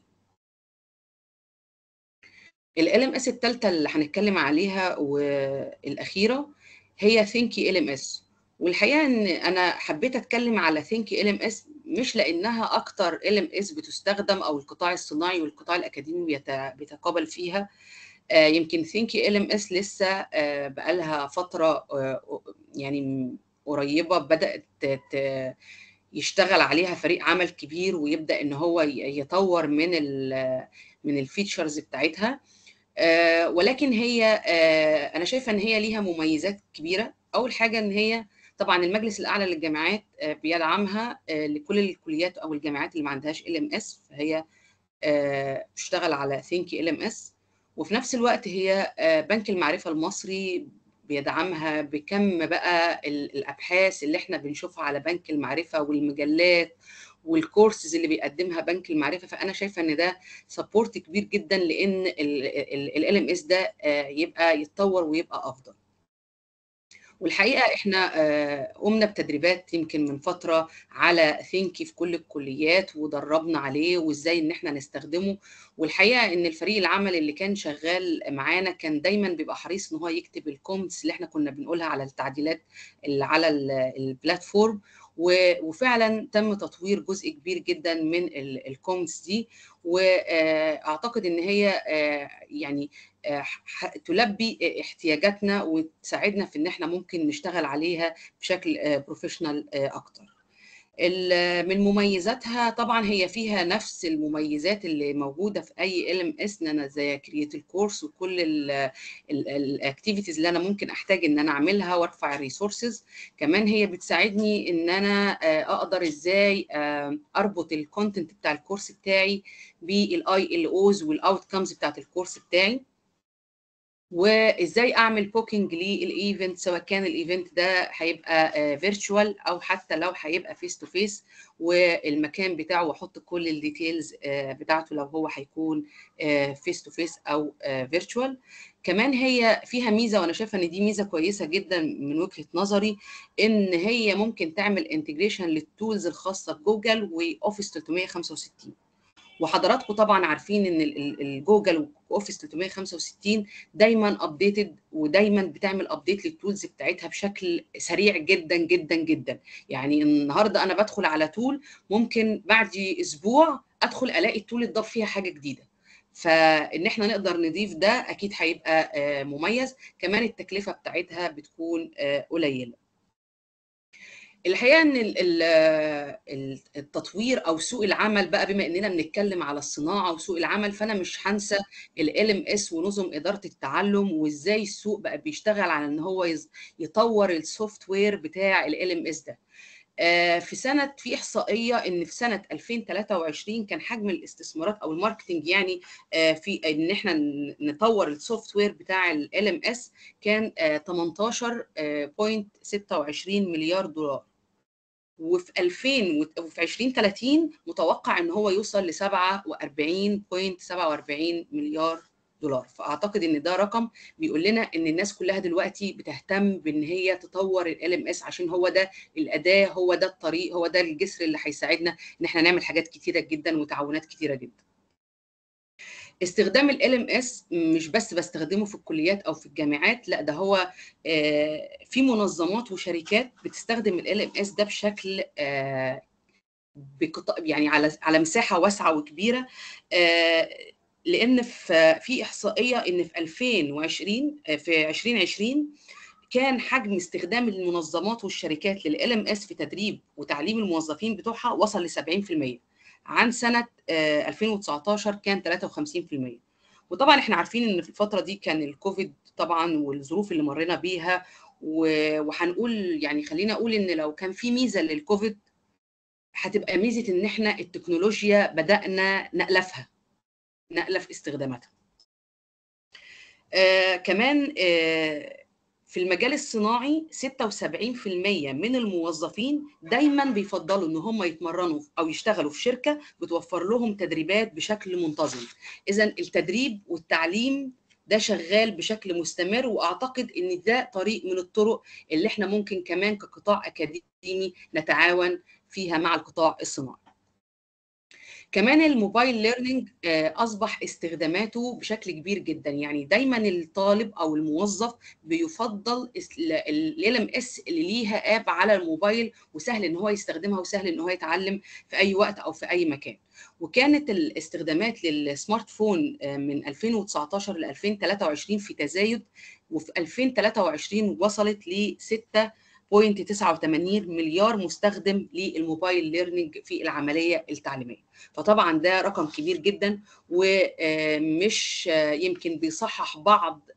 ال ام اس الثالثه اللي هنتكلم عليها والاخيره هي ثينكي ال ام اس والحقيقه ان انا حبيت اتكلم على ثينكي ال ام اس مش لانها اكتر ال ام اس بتستخدم او القطاع الصناعي والقطاع الاكاديمي بيتقابل فيها يمكن ثينكي ال ام اس لسه بقالها فتره يعني قريبه بدات يشتغل عليها فريق عمل كبير ويبدا ان هو يطور من من الفيتشرز بتاعتها ولكن هي انا شايفه ان هي ليها مميزات كبيره اول حاجه ان هي طبعا المجلس الاعلى للجامعات بيدعمها لكل الكليات او الجامعات اللي ما عندهاش ال ام اس فهي بتشتغل على ثينكي ال ام اس وفي نفس الوقت هي بنك المعرفه المصري بيدعمها بكم بقى الابحاث اللي احنا بنشوفها على بنك المعرفه والمجلات والكورسز اللي بيقدمها بنك المعرفه فانا شايفه ان ده سبورت كبير جدا لان ال ام اس ده يبقى يتطور ويبقى افضل والحقيقه احنا قمنا بتدريبات يمكن من فتره على ثينكي في كل الكليات ودربنا عليه وازاي ان احنا نستخدمه والحقيقه ان الفريق العمل اللي كان شغال معانا كان دايما بيبقى حريص ان هو يكتب الكومنتس اللي احنا كنا بنقولها على التعديلات اللي على البلاتفورم وفعلا تم تطوير جزء كبير جدا من الكومنتس دي واعتقد ان هي يعني تلبي احتياجاتنا وتساعدنا في ان احنا ممكن نشتغل عليها بشكل بروفيشنال اكتر من مميزاتها طبعا هي فيها نفس المميزات اللي موجوده في اي ال ام اس ان انا زي كرييت الكورس وكل الاكتيفيتيز اللي انا ممكن احتاج ان انا اعملها وارفع الريسورسز كمان هي بتساعدني ان انا اقدر ازاي اربط الكونتنت بتاع الكورس بتاعي بالاي ال اوز والاوتكمز بتاعت الكورس بتاعي وازاي اعمل بوكينج للايفنت سواء كان الايفنت ده هيبقى فيرتشوال او حتى لو هيبقى فيس تو فيس والمكان بتاعه واحط كل الديتيلز بتاعته لو هو هيكون فيس تو فيس او فيرتشوال كمان هي فيها ميزه وانا شايفه ان دي ميزه كويسه جدا من وجهه نظري ان هي ممكن تعمل انتجريشن للتولز الخاصه بجوجل واوفيس 365 وحضراتكم طبعا عارفين ان الجوجل واوفيس 365 دايما ابديتد ودايما بتعمل ابديت للتولز بتاعتها بشكل سريع جدا جدا جدا يعني النهارده انا بدخل على تول ممكن بعد اسبوع ادخل الاقي التول اتضاف فيها حاجه جديده فان احنا نقدر نضيف ده اكيد هيبقى مميز كمان التكلفه بتاعتها بتكون قليله الحقيقه ان التطوير او سوق العمل بقى بما اننا بنتكلم على الصناعه وسوق العمل فانا مش هنسى ال ام اس ونظم اداره التعلم وازاي السوق بقى بيشتغل على ان هو يطور السوفت وير بتاع ال ام اس ده في سنه في احصائيه ان في سنه 2023 كان حجم الاستثمارات او الماركتنج يعني في ان احنا نطور السوفت وير بتاع ال ام اس كان 18.26 مليار دولار وفي 2000 وفي 2030 متوقع ان هو يوصل ل 47.47 مليار دولار فاعتقد ان ده رقم بيقول لنا ان الناس كلها دلوقتي بتهتم بان هي تطور ال ام اس عشان هو ده الاداه هو ده الطريق هو ده الجسر اللي هيساعدنا ان احنا نعمل حاجات كتيره جدا وتعاونات كتيره جدا استخدام ال ام اس مش بس بستخدمه في الكليات او في الجامعات لا ده هو في منظمات وشركات بتستخدم ال ام اس ده بشكل يعني على على مساحه واسعه وكبيره لان في في احصائيه ان في 2020 في 2020 كان حجم استخدام المنظمات والشركات لل ام اس في تدريب وتعليم الموظفين بتوعها وصل ل 70% عن سنه 2019 كان 53% وطبعا احنا عارفين ان في الفتره دي كان الكوفيد طبعا والظروف اللي مرينا بيها وهنقول يعني خلينا اقول ان لو كان في ميزه للكوفيد هتبقى ميزه ان احنا التكنولوجيا بدانا نألفها نقله استخداماتها. آه كمان آه في المجال الصناعي 76% من الموظفين دايما بيفضلوا ان هم يتمرنوا او يشتغلوا في شركه بتوفر لهم تدريبات بشكل منتظم. اذا التدريب والتعليم ده شغال بشكل مستمر واعتقد ان ده طريق من الطرق اللي احنا ممكن كمان كقطاع اكاديمي نتعاون فيها مع القطاع الصناعي. كمان الموبايل ليرنينج اصبح استخداماته بشكل كبير جدا يعني دايما الطالب او الموظف بيفضل ال ام اس اللي ليها اب على الموبايل وسهل ان هو يستخدمها وسهل ان هو يتعلم في اي وقت او في اي مكان وكانت الاستخدامات للسمارت فون من 2019 ل 2023 في تزايد وفي 2023 وصلت ل 6 0.89 مليار مستخدم للموبايل ليرنينج في العمليه التعليميه فطبعا ده رقم كبير جدا ومش يمكن بيصحح بعض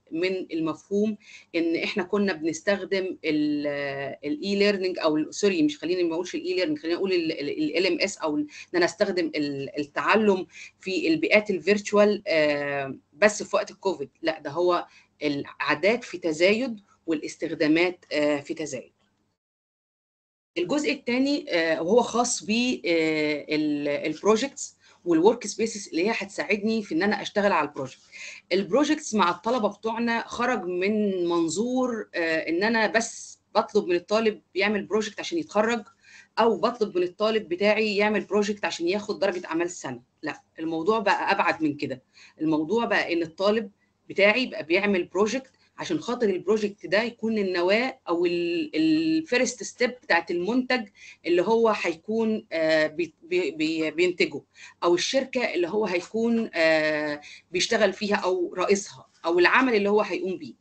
من المفهوم ان احنا كنا بنستخدم الاي ليرنينج او سوري مش خليني ما اقولش الاي ليرنينج خليني اقول ال ام اس او ان انا استخدم التعلم في البيئات الفيرتشوال بس في وقت الكوفيد لا ده هو الاعداد في تزايد والاستخدامات في تزايد الجزء الثاني وهو خاص بالبروجكتس والورك سبيسز اللي هي هتساعدني في ان انا اشتغل على البروجكت البروجكتس مع الطلبه بتوعنا خرج من منظور ان انا بس بطلب من الطالب يعمل بروجكت عشان يتخرج او بطلب من الطالب بتاعي يعمل بروجكت عشان ياخد درجه اعمال السنه لا الموضوع بقى ابعد من كده الموضوع بقى ان الطالب بتاعي بقى بيعمل بروجكت عشان خاطر البروجكت ده يكون النواه او الفيرست ستيب بتاعت المنتج اللي هو هيكون بي بي بينتجه او الشركه اللي هو هيكون بيشتغل فيها او رئيسها او العمل اللي هو هيقوم بيه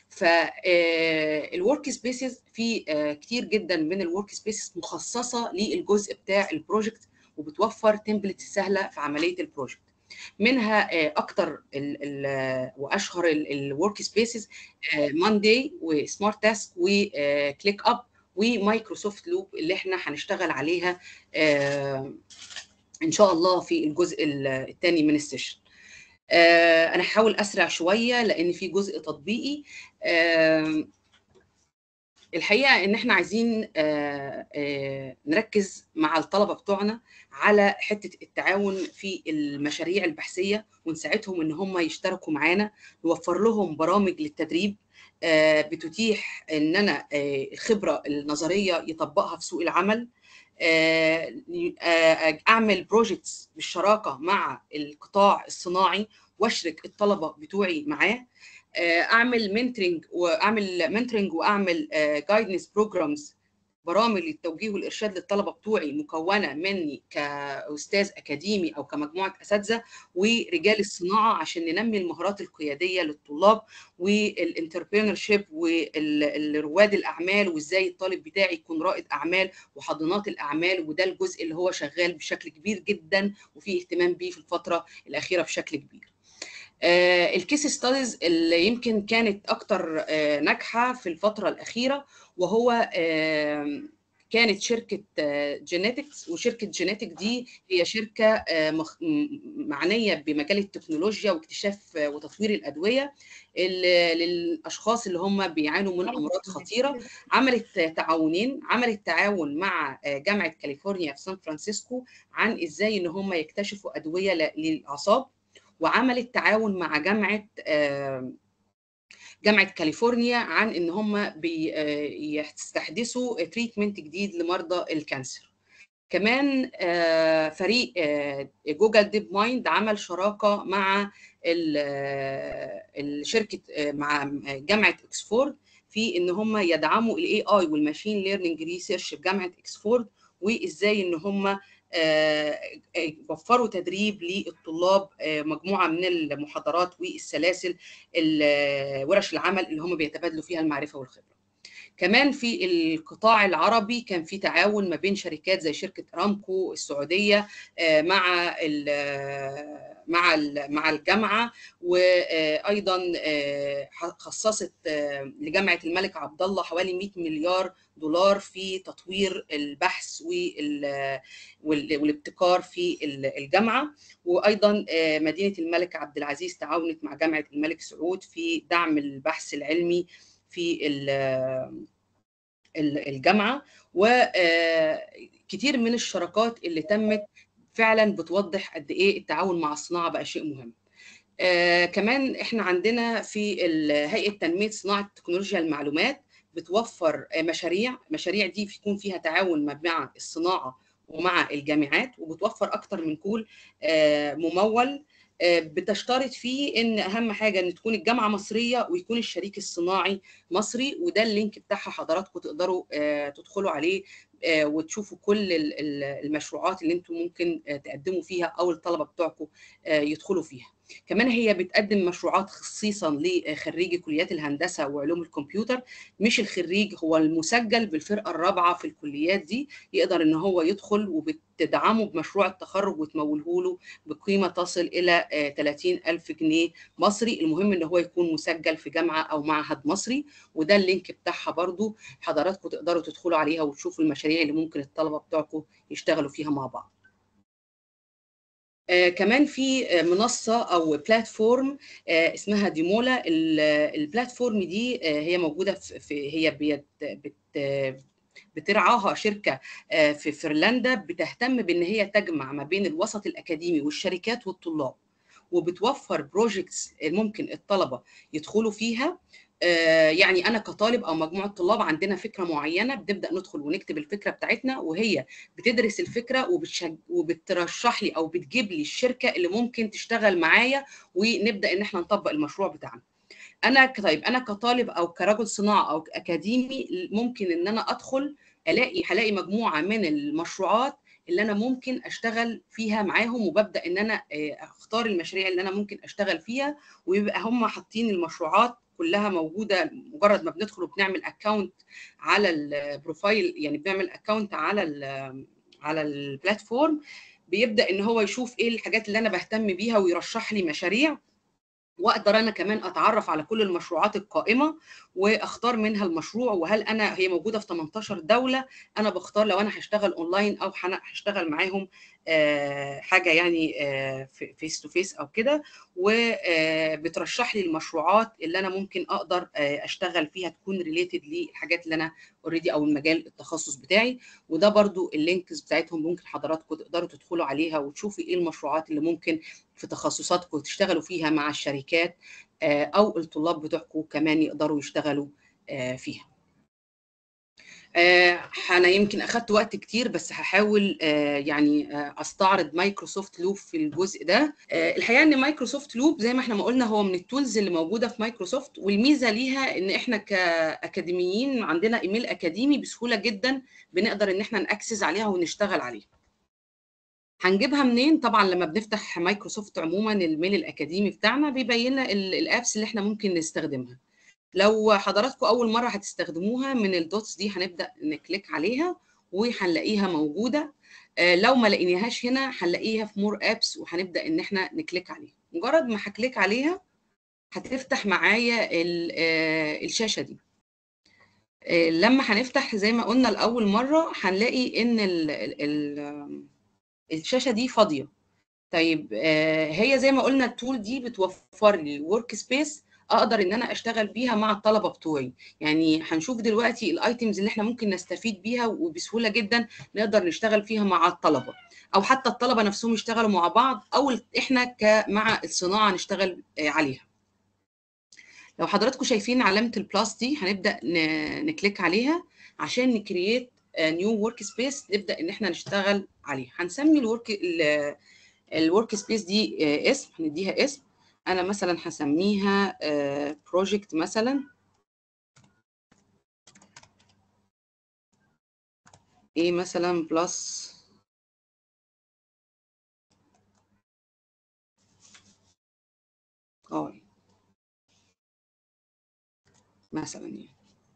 فالورك سبيسز في كتير جدا من الورك سبيسز مخصصه للجزء بتاع البروجكت وبتوفر تمبلت سهله في عمليه البروجكت منها اكتر ال ال واشهر الورك سبيسز ماندي وسمارت تاسك وكليك اب ومايكروسوفت لوب اللي احنا هنشتغل عليها ان شاء الله في الجزء الثاني من السيشن انا هحاول اسرع شويه لان في جزء تطبيقي الحقيقه ان احنا عايزين نركز مع الطلبه بتوعنا على حته التعاون في المشاريع البحثيه ونساعدهم ان هم يشتركوا معانا نوفر لهم برامج للتدريب بتتيح ان انا الخبره النظريه يطبقها في سوق العمل اعمل بروجيكتس بالشراكه مع القطاع الصناعي واشرك الطلبه بتوعي معاه اعمل منتورنج واعمل منتورنج واعمل جايدنس بروجرامز برامج للتوجيه والارشاد للطلبه بتوعي مكونه مني كاستاذ اكاديمي او كمجموعه اساتذه ورجال الصناعه عشان ننمي المهارات القياديه للطلاب والانتربرينور شيب والرواد الاعمال وازاي الطالب بتاعي يكون رائد اعمال وحاضنات الاعمال وده الجزء اللي هو شغال بشكل كبير جدا وفي اهتمام بيه في الفتره الاخيره بشكل كبير. الكيس ستاديز اللي يمكن كانت اكتر ناجحه في الفتره الاخيره وهو كانت شركه جينيتكس وشركه جينيتك دي هي شركه معنيه بمجال التكنولوجيا واكتشاف وتطوير الادويه للاشخاص اللي هم بيعانوا من امراض خطيره عملت تعاونين عملت تعاون مع جامعه كاليفورنيا في سان فرانسيسكو عن ازاي ان هم يكتشفوا ادويه للاعصاب وعملت تعاون مع جامعه جامعه كاليفورنيا عن ان هم بيستحدثوا تريتمنت جديد لمرضى الكانسر كمان فريق جوجل ديب مايند عمل شراكه مع الشركه مع جامعه اكسفورد في ان هم يدعموا الاي اي والماشين ليرنينج ريسيرش في جامعه اكسفورد وازاي ان هم وفروا تدريب للطلاب مجموعه من المحاضرات والسلاسل ورش العمل اللي هم بيتبادلوا فيها المعرفه والخبره. كمان في القطاع العربي كان في تعاون ما بين شركات زي شركه ارامكو السعوديه مع ال مع ال مع الجامعه وايضا خصصت لجامعه الملك عبد الله حوالي 100 مليار دولار في تطوير البحث والابتكار في الجامعه وايضا مدينه الملك عبد العزيز تعاونت مع جامعه الملك سعود في دعم البحث العلمي في الجامعه وكتير من الشراكات اللي تمت فعلا بتوضح قد ايه التعاون مع الصناعه بقى شيء مهم. آه كمان احنا عندنا في هيئه تنميه صناعه تكنولوجيا المعلومات بتوفر مشاريع، مشاريع دي بيكون فيها تعاون مع الصناعه ومع الجامعات وبتوفر اكتر من كول آه ممول بتشترط فيه ان اهم حاجه ان تكون الجامعه مصريه ويكون الشريك الصناعي مصري وده اللينك بتاعها حضراتكم تقدروا تدخلوا عليه وتشوفوا كل المشروعات اللي انتم ممكن تقدموا فيها او الطلبه بتوعكم يدخلوا فيها كمان هي بتقدم مشروعات خصيصا لخريجي كليات الهندسه وعلوم الكمبيوتر مش الخريج هو المسجل بالفرقه الرابعه في الكليات دي يقدر ان هو يدخل وبتدعمه بمشروع التخرج وتموله له بقيمه تصل الى 30 الف جنيه مصري المهم ان هو يكون مسجل في جامعه او معهد مصري وده اللينك بتاعها برضو حضراتكم تقدروا تدخلوا عليها وتشوفوا المشاريع اللي ممكن الطلبه بتوعكم يشتغلوا فيها مع بعض آه كمان في منصة أو بلاتفورم آه اسمها ديمولا البلاتفورم دي آه هي موجودة في هي بيت بت بترعاها شركة في فنلندا بتهتم بأن هي تجمع ما بين الوسط الأكاديمي والشركات والطلاب وبتوفر بروجيكتس ممكن الطلبة يدخلوا فيها يعني انا كطالب او مجموعه طلاب عندنا فكره معينه بنبدا ندخل ونكتب الفكره بتاعتنا وهي بتدرس الفكره وبتشج... وبترشح لي او بتجيب لي الشركه اللي ممكن تشتغل معايا ونبدا ان احنا نطبق المشروع بتاعنا انا طيب انا كطالب او كرجل صناعه او اكاديمي ممكن ان انا ادخل الاقي هلاقي مجموعه من المشروعات اللي انا ممكن اشتغل فيها معاهم وببدا ان انا اختار المشاريع اللي انا ممكن اشتغل فيها ويبقى هم حاطين المشروعات كلها موجوده مجرد ما بندخل وبنعمل اكونت على البروفايل يعني بنعمل اكونت على ال على البلاتفورم بيبدا ان هو يشوف ايه الحاجات اللي انا بهتم بيها ويرشح لي مشاريع واقدر انا كمان اتعرف على كل المشروعات القائمه واختار منها المشروع وهل انا هي موجوده في 18 دوله انا بختار لو انا هشتغل اونلاين او هشتغل معاهم حاجه يعني فيس تو فيس او كده وبترشح لي المشروعات اللي انا ممكن اقدر اشتغل فيها تكون ريليتد للحاجات اللي انا اوريدي او المجال التخصص بتاعي وده برضو اللينكس بتاعتهم ممكن حضراتكم تقدروا تدخلوا عليها وتشوفوا ايه المشروعات اللي ممكن في تخصصاتكم تشتغلوا فيها مع الشركات او الطلاب بتوعكم كمان يقدروا يشتغلوا فيها انا يمكن اخدت وقت كتير بس هحاول يعني استعرض مايكروسوفت لوب في الجزء ده الحقيقه ان مايكروسوفت لوب زي ما احنا ما قلنا هو من التولز اللي موجوده في مايكروسوفت والميزه ليها ان احنا كاكاديميين عندنا ايميل اكاديمي بسهوله جدا بنقدر ان احنا ناكسس عليها ونشتغل عليها هنجيبها منين طبعا لما بنفتح مايكروسوفت عموما الميل الاكاديمي بتاعنا بيبين لنا الابس اللي احنا ممكن نستخدمها لو حضراتكم اول مره هتستخدموها من الدوتس دي هنبدا نكليك عليها وهنلاقيها موجوده لو ما لقيناهاش هنا هنلاقيها في مور ابس وهنبدا ان احنا نكليك عليها مجرد ما هكليك عليها هتفتح معايا الشاشه دي لما هنفتح زي ما قلنا لاول مره هنلاقي ان ال ال الشاشه دي فاضيه طيب هي زي ما قلنا التول دي بتوفر لي ورك سبيس اقدر ان انا اشتغل بيها مع الطلبه بتوعي يعني هنشوف دلوقتي الايتمز اللي احنا ممكن نستفيد بيها وبسهوله جدا نقدر نشتغل فيها مع الطلبه او حتى الطلبه نفسهم يشتغلوا مع بعض او احنا مع الصناعه نشتغل عليها لو حضراتكم شايفين علامه البلاس دي هنبدا نكليك عليها عشان نكرييت نيو ورك سبيس نبدا ان احنا نشتغل عليها هنسمي الورك الورك سبيس دي اسم هنديها اسم انا مثلا هسميها بروجكت مثلا ايه مثلا بلس اه مثلا يعني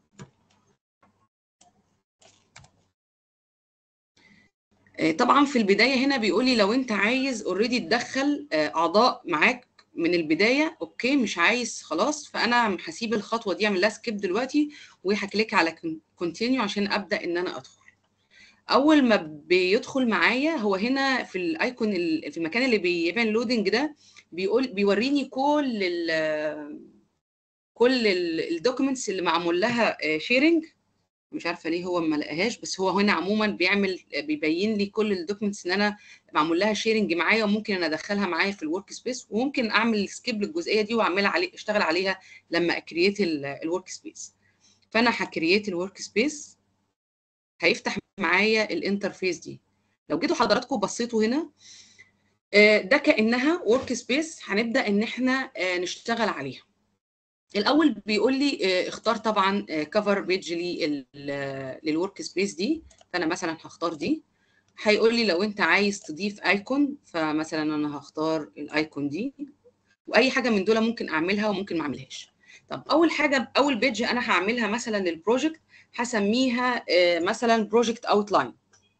طبعا في البدايه هنا بيقول لي لو انت عايز اوريدي تدخل اعضاء معاك من البدايه اوكي مش عايز خلاص فانا هسيب الخطوه دي اعمل لها سكيب دلوقتي وهكليك على كونتينيو عشان ابدا ان انا ادخل اول ما بيدخل معايا هو هنا في الايكون في المكان اللي بيعمل لودنج ده بيقول بيوريني كل ال كل الدوكيومنتس اللي معمول لها شيرنج مش عارفه ليه هو ما لقاهاش بس هو هنا عموما بيعمل بيبين لي كل الدوكيومنتس ان انا معمول لها شيرنج معايا وممكن انا ادخلها معايا في الورك سبيس وممكن اعمل سكيب للجزئيه دي واعملها عليه اشتغل عليها لما اكرييت الورك سبيس فانا هكرييت الورك سبيس هيفتح معايا الانترفيس دي لو جيتوا حضراتكم بصيتوا هنا ده كانها ورك سبيس هنبدا ان احنا نشتغل عليها الاول بيقول لي اختار طبعا كفر بيج لي للورك سبيس دي فانا مثلا هختار دي هيقول لي لو انت عايز تضيف ايكون فمثلا انا هختار الايكون دي واي حاجه من دول ممكن اعملها وممكن ما اعملهاش طب اول حاجه اول بيج انا هعملها مثلا للبروجكت هسميها آه، مثلا بروجكت اوتلاين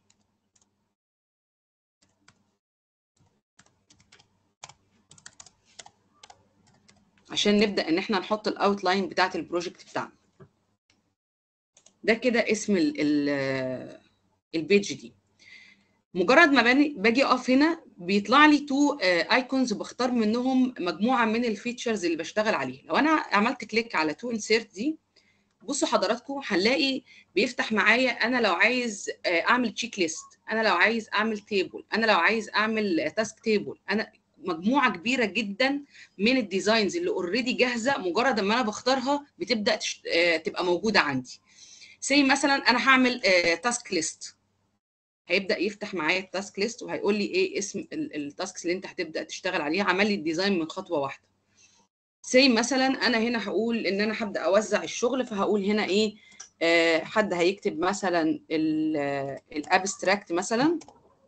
عشان نبدا ان احنا نحط الاوتلاين بتاعت البروجكت بتاعنا ده كده اسم ال ال البيج دي مجرد ما باني- باجي اقف هنا بيطلع لي تو ايكونز بختار منهم مجموعه من الفيتشرز اللي بشتغل عليها لو انا عملت كليك على تو انسيرت دي بصوا حضراتكم هنلاقي بيفتح معايا انا لو عايز آه، اعمل تشيك ليست انا لو عايز اعمل تيبل انا لو عايز اعمل تاسك تيبل انا مجموعه كبيره جدا من الديزاينز اللي اوريدي جاهزه مجرد ما انا بختارها بتبدا تشت... آه، تبقى موجوده عندي زي مثلا انا هعمل تاسك ليست هيبدا يفتح معايا التاسك ليست وهيقول لي ايه اسم التاسكس اللي انت هتبدا تشتغل عليها عمل لي الديزاين من خطوه واحده زي مثلا انا هنا هقول ان انا هبدا اوزع الشغل فهقول هنا ايه آه حد هيكتب مثلا الابستراكت مثلا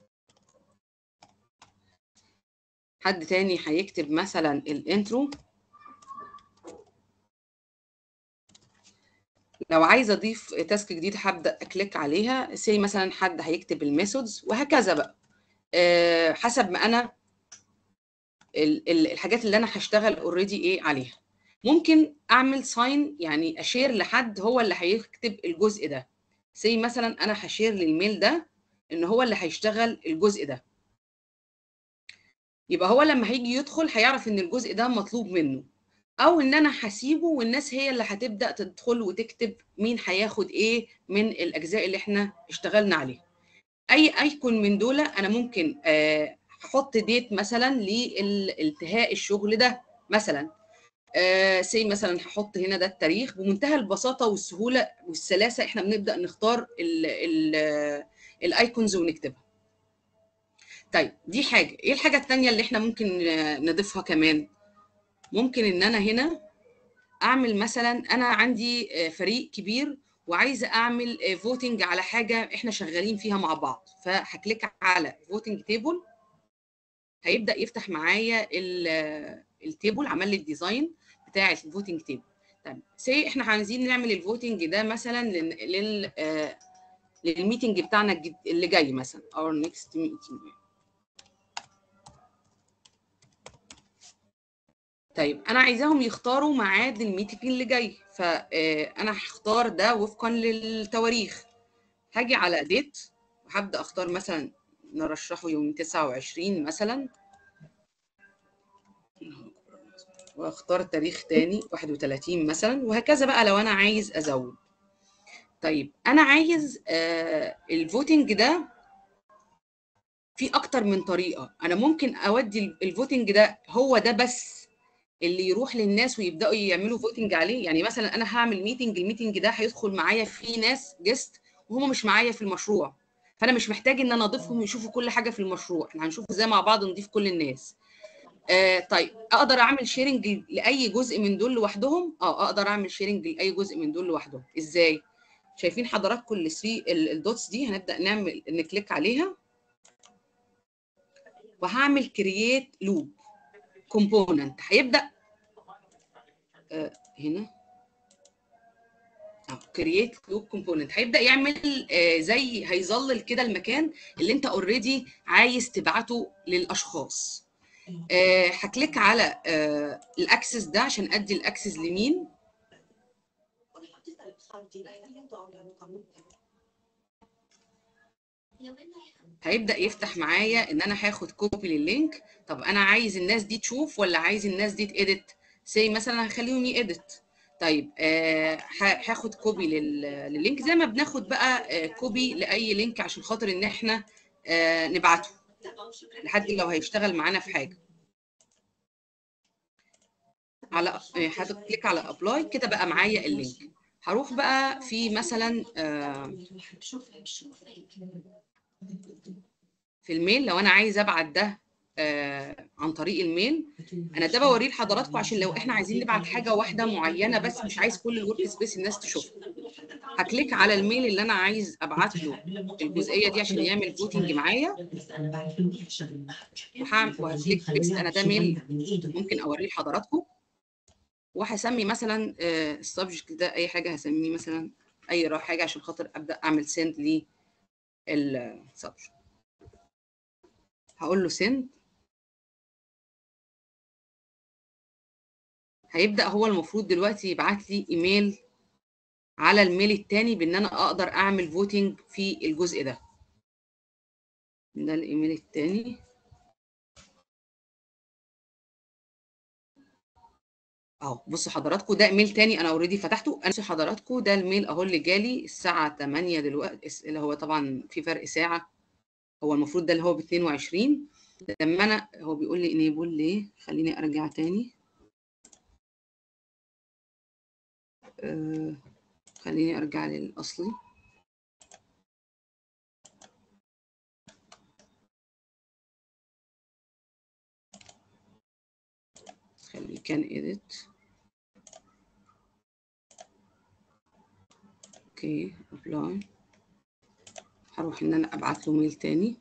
حد تاني هيكتب مثلا الانترو لو عايزه اضيف تاسك جديد هبدا اكليك عليها سي مثلا حد هيكتب الميثودز وهكذا بقى أه حسب ما انا ال- ال- الحاجات اللي انا هشتغل اوريدي ايه عليها ممكن اعمل ساين يعني اشير لحد هو اللي هيكتب الجزء ده سي مثلا انا هشير للميل ده ان هو اللي هيشتغل الجزء ده يبقى هو لما هيجي يدخل هيعرف ان الجزء ده مطلوب منه او ان انا هسيبه والناس هي اللي هتبدا تدخل وتكتب مين هياخد ايه من الاجزاء اللي احنا اشتغلنا عليها اي ايكون من دول انا ممكن آه، هحط ديت مثلا لالتهاء الشغل ده مثلا سي مثلا هحط هنا ده التاريخ بمنتهى البساطه والسهوله والسلاسه احنا بنبدا نختار الايكونز ونكتبها طيب دي حاجه ايه الحاجه الثانيه اللي احنا ممكن آه، نضيفها كمان ممكن ان انا هنا اعمل مثلا انا عندي آه، فريق كبير وعايزه اعمل فوتنج على حاجه احنا شغالين فيها مع بعض فهكليك على فوتنج تيبل هيبدا يفتح معايا ال- التيبل عمل لي الديزاين بتاع الفوتنج تيبل طيب سي احنا عايزين نعمل الفوتنج ده مثلا لل لل آه، للميتنج بتاعنا الجد- اللي جاي مثلا اور نيكست ميتنج طيب انا عايزاهم يختاروا ميعاد الميتنج اللي جاي فانا هختار ده وفقا للتواريخ هاجي على ديت وهبدا اختار مثلا نرشحه يوم 29 مثلا واختار تاريخ تاني 31 مثلا وهكذا بقى لو انا عايز ازود طيب انا عايز آه الفوتنج ده في اكتر من طريقه انا ممكن اودي الفوتنج ده هو ده بس اللي يروح للناس ويبداوا يعملوا فوتنج عليه يعني مثلا انا هعمل ميتنج الميتنج ده هيدخل معايا فيه ناس جيست وهم مش معايا في المشروع فانا مش محتاج ان انا اضيفهم يشوفوا كل حاجه في المشروع احنا هنشوف ازاي مع بعض نضيف كل الناس آه طيب اقدر اعمل شيرنج لاي جزء من دول لوحدهم اه اقدر اعمل شيرنج لاي جزء من دول لوحدهم ازاي شايفين حضراتكم الثري الدوتس دي هنبدا نعمل نكليك عليها وهعمل كرييت لوب كومبوننت هيبدا آه هنا كرييت لوب كومبوننت هيبدا يعمل آه زي هيظلل كده المكان اللي انت اوريدي عايز تبعته للاشخاص آه هكليك على آه الاكسس ده عشان ادي الاكسس لمين هيبدا يفتح معايا ان انا هاخد كوبي لللينك طب انا عايز الناس دي تشوف ولا عايز الناس دي تedit زي مثلا هخليهم يedit طيب آه هاخد كوبي لللينك زي ما بناخد بقى آه كوبي لاي لينك عشان خاطر ان احنا آه نبعته لحد لو هيشتغل معانا في حاجه على هكليك على ابلاي كده بقى معايا اللينك هروح بقى في مثلا آه في الميل لو انا عايز ابعت ده آه عن طريق الميل انا ده بوريه لحضراتكم عشان لو احنا عايزين نبعت حاجه واحده معينه بس مش عايز كل الورك سبيس الناس تشوفها هكليك على الميل اللي انا عايز ابعت له الجزئيه دي عشان يعمل فوتنج معايا وهعمل وهكليك تكست انا ده ميل ممكن اوريه لحضراتكم وهسمي مثلا السبجكت ده اي حاجه هسميه مثلا اي حاجه عشان خاطر ابدا اعمل سند للسبجكت هقول له سند هيبدا هو المفروض دلوقتي يبعت لي ايميل على الميل التاني بان انا اقدر اعمل فوتنج في الجزء ده ده الايميل التاني اهو بصوا حضراتكم ده ايميل تاني انا اوريدي فتحته انا حضراتكم ده الميل اهو اللي جالي الساعه 8 دلوقتي اللي هو طبعا في فرق ساعه هو المفروض ده اللي هو ب 22 لما انا هو بيقول لي انيبل ليه خليني ارجع تاني آه خليني ارجع للاصلي خلي كان edit اوكي ابلاي هروح ان انا ابعت له ميل تاني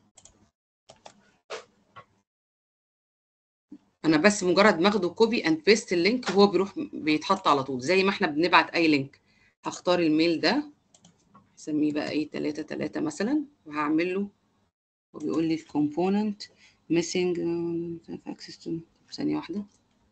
انا بس مجرد ما اخده كوبي اند بيست اللينك هو بيروح بيتحط على طول زي ما احنا بنبعت اي لينك هختار الميل ده هسميه بقى ايه 3 3 مثلا وهعمل له وبيقول لي الكومبوننت ميسنج اكسس ثانيه واحده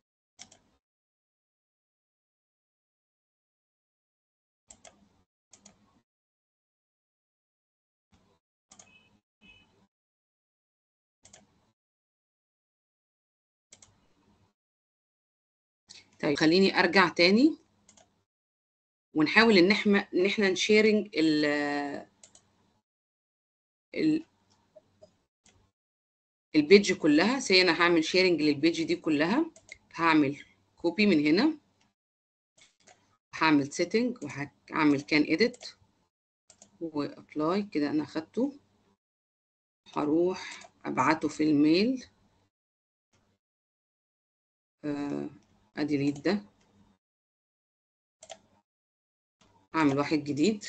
طيب خليني ارجع تاني ونحاول ان احنا ان احنا نشيرنج ال ال البيج كلها سي انا هعمل شيرنج للبيج دي كلها هعمل كوبي من هنا هعمل سيتنج وهعمل كان اديت وابلاي كده انا اخدته هروح ابعته في الميل آه ادي اليد ده اعمل واحد جديد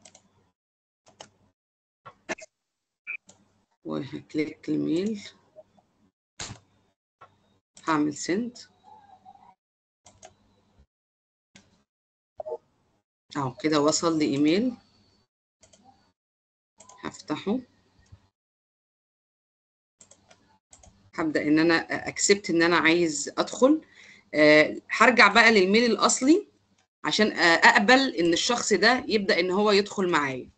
وهكليك الميل هعمل سند اهو كده وصل لي ايميل هفتحه هبدا ان انا اكسبت ان انا عايز ادخل أه هرجع بقى للميل الاصلي عشان اقبل ان الشخص ده يبدا ان هو يدخل معايا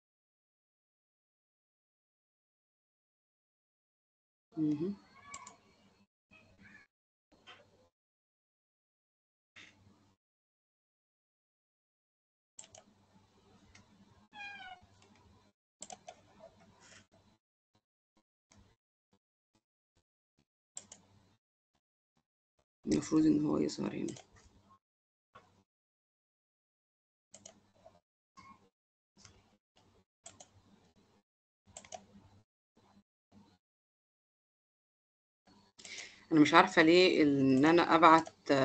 المفروض ان هو يظهر هنا انا مش عارفه ليه ان انا ابعت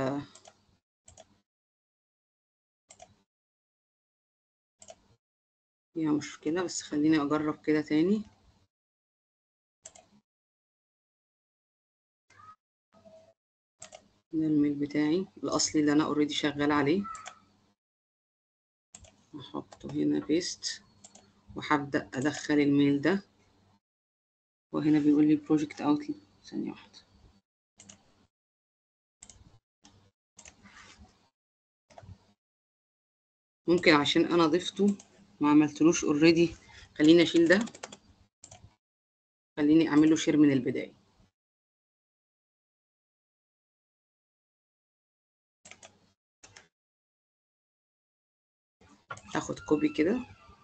فيها مشكله بس خليني اجرب كده تاني ده الميل بتاعي الاصلي اللي انا اوريدي شغال عليه هحطه هنا بيست وهبدا ادخل الميل ده وهنا بيقول لي بروجكت اوتلت ثانيه واحده ممكن عشان انا ضفته ما عملتلوش اوريدي خليني اشيل ده خليني اعمل له شير من البدايه هاخد كوبي كده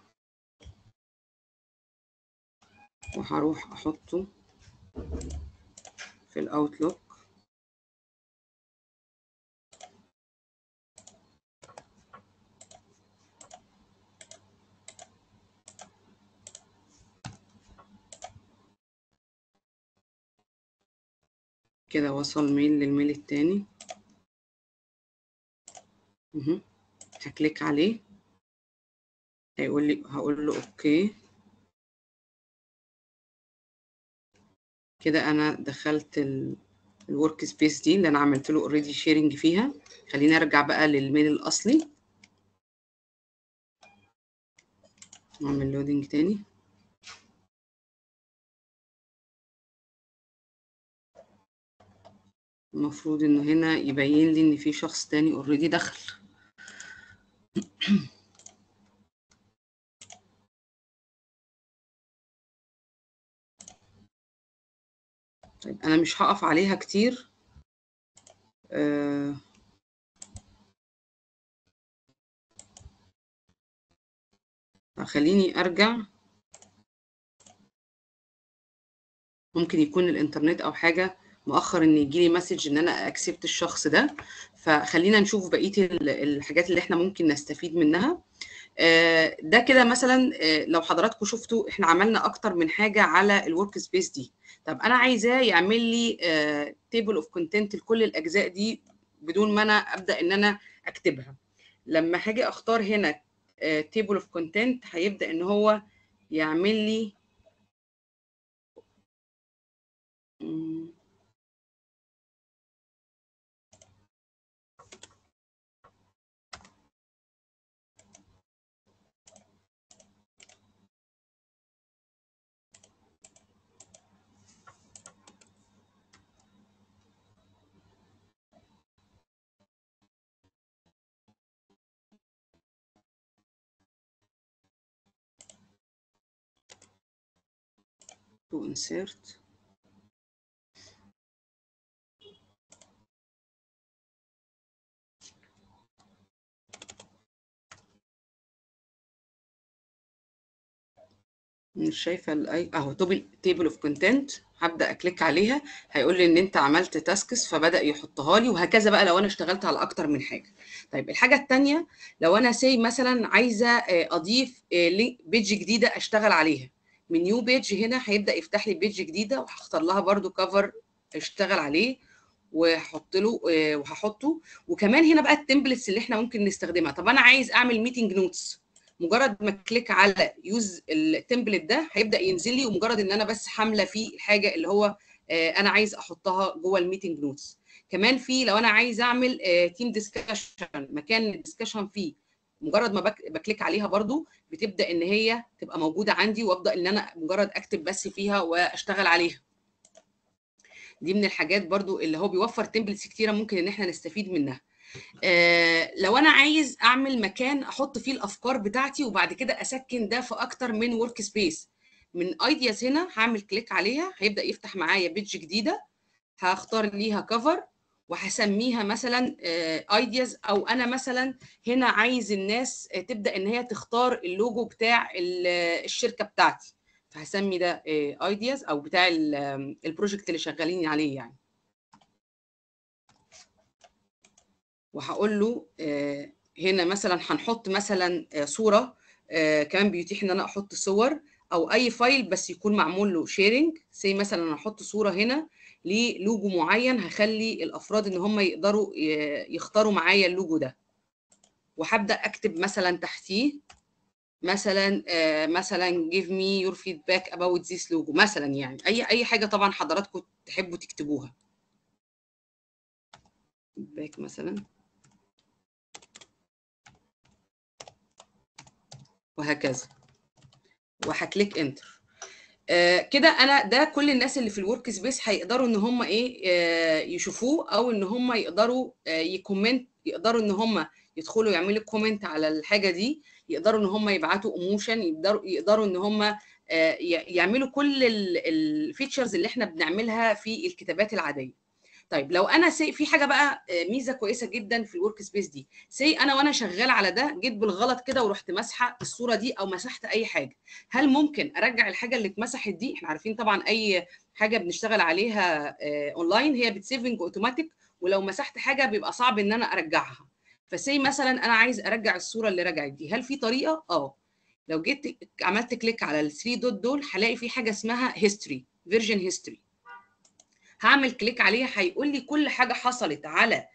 وهروح احطه في الاوتلوك كده وصل ميل للميل التاني مه. هكليك عليه هيقول لي هقول له اوكي كده انا دخلت الورك سبيس دي اللي انا عملت له اوريدي شيرنج فيها خليني ارجع بقى للميل الاصلي واعمل لودنج تاني المفروض انه هنا يبين لي ان في شخص تاني اوريدي دخل طيب انا مش هقف عليها كتير آه خليني ارجع ممكن يكون الانترنت او حاجه مؤخر ان يجي لي مسج ان انا اكسبت الشخص ده فخلينا نشوف بقيه الحاجات اللي احنا ممكن نستفيد منها ده كده مثلا لو حضراتكم شفتوا احنا عملنا اكتر من حاجه على الورك سبيس دي طب انا عايزاه يعمل لي تيبل اوف كونتنت لكل الاجزاء دي بدون ما انا ابدا ان انا اكتبها لما هاجي اختار هنا تيبل اوف كونتنت هيبدا ان هو يعمل لي to insert مش شايفه الاي اهو تيبل اوف كونتنت هبدا اكليك عليها هيقول لي ان انت عملت تاسكس فبدا يحطها لي وهكذا بقى لو انا اشتغلت على اكتر من حاجه طيب الحاجه الثانيه لو انا سي مثلا عايزه اضيف بيج جديده اشتغل عليها من نيو بيج هنا هيبدا يفتح لي بيج جديده وهختار لها برده كفر اشتغل عليه وهحط له وهحطه وكمان هنا بقى التمبلتس اللي احنا ممكن نستخدمها طب انا عايز اعمل ميتنج نوتس مجرد ما كليك على يوز التمبلت ده هيبدا ينزل لي ومجرد ان انا بس حامله فيه الحاجه اللي هو انا عايز احطها جوه الميتنج نوتس كمان في لو انا عايز اعمل تيم ديسكشن مكان الديسكشن فيه مجرد ما بكليك عليها برضو بتبدا ان هي تبقى موجوده عندي وابدا ان انا مجرد اكتب بس فيها واشتغل عليها دي من الحاجات برضو اللي هو بيوفر تمبلتس كتيره ممكن ان احنا نستفيد منها آه لو انا عايز اعمل مكان احط فيه الافكار بتاعتي وبعد كده اسكن ده في اكتر من ورك سبيس من ايدياز هنا هعمل كليك عليها هيبدا يفتح معايا بيج جديده هختار ليها كفر وهسميها مثلا ايدياز او انا مثلا هنا عايز الناس تبدا ان هي تختار اللوجو بتاع الشركه بتاعتي فهسمي ده ايدياز او بتاع البروجكت اللي شغالين عليه يعني وهقول له هنا مثلا هنحط مثلا صوره كمان بيتيح ان انا احط صور او اي فايل بس يكون معمول له شيرنج زي مثلا انا احط صوره هنا للوجو معين هخلي الافراد ان هم يقدروا يختاروا معايا اللوجو ده وهبدا اكتب مثلا تحتيه مثلا مثلا give me your feedback about this logo مثلا يعني اي اي حاجه طبعا حضراتكم تحبوا تكتبوها feedback مثلا وهكذا وهكليك انتر آه كده انا ده كل الناس اللي في الورك سبيس هيقدروا ان هم ايه آه يشوفوه او ان هم يقدروا آه يكومنت يقدروا ان هم يدخلوا يعملوا كومنت على الحاجه دي يقدروا ان هم يبعتوا ايموشن يقدروا يقدروا ان هم يعملوا كل الفيتشرز اللي احنا بنعملها في الكتابات العاديه طيب لو انا سي في حاجه بقى ميزه كويسه جدا في الورك سبيس دي سي انا وانا شغال على ده جيت بالغلط كده ورحت ماسحه الصوره دي او مسحت اي حاجه هل ممكن ارجع الحاجه اللي اتمسحت دي احنا عارفين طبعا اي حاجه بنشتغل عليها اونلاين هي بتسيفنج اوتوماتيك ولو مسحت حاجه بيبقى صعب ان انا ارجعها فسي مثلا انا عايز ارجع الصوره اللي رجعت دي هل في طريقه اه لو جيت عملت كليك على الثري دوت دول هلاقي في حاجه اسمها هيستوري فيرجن هيستوري هعمل كليك عليها هيقول لي كل حاجه حصلت على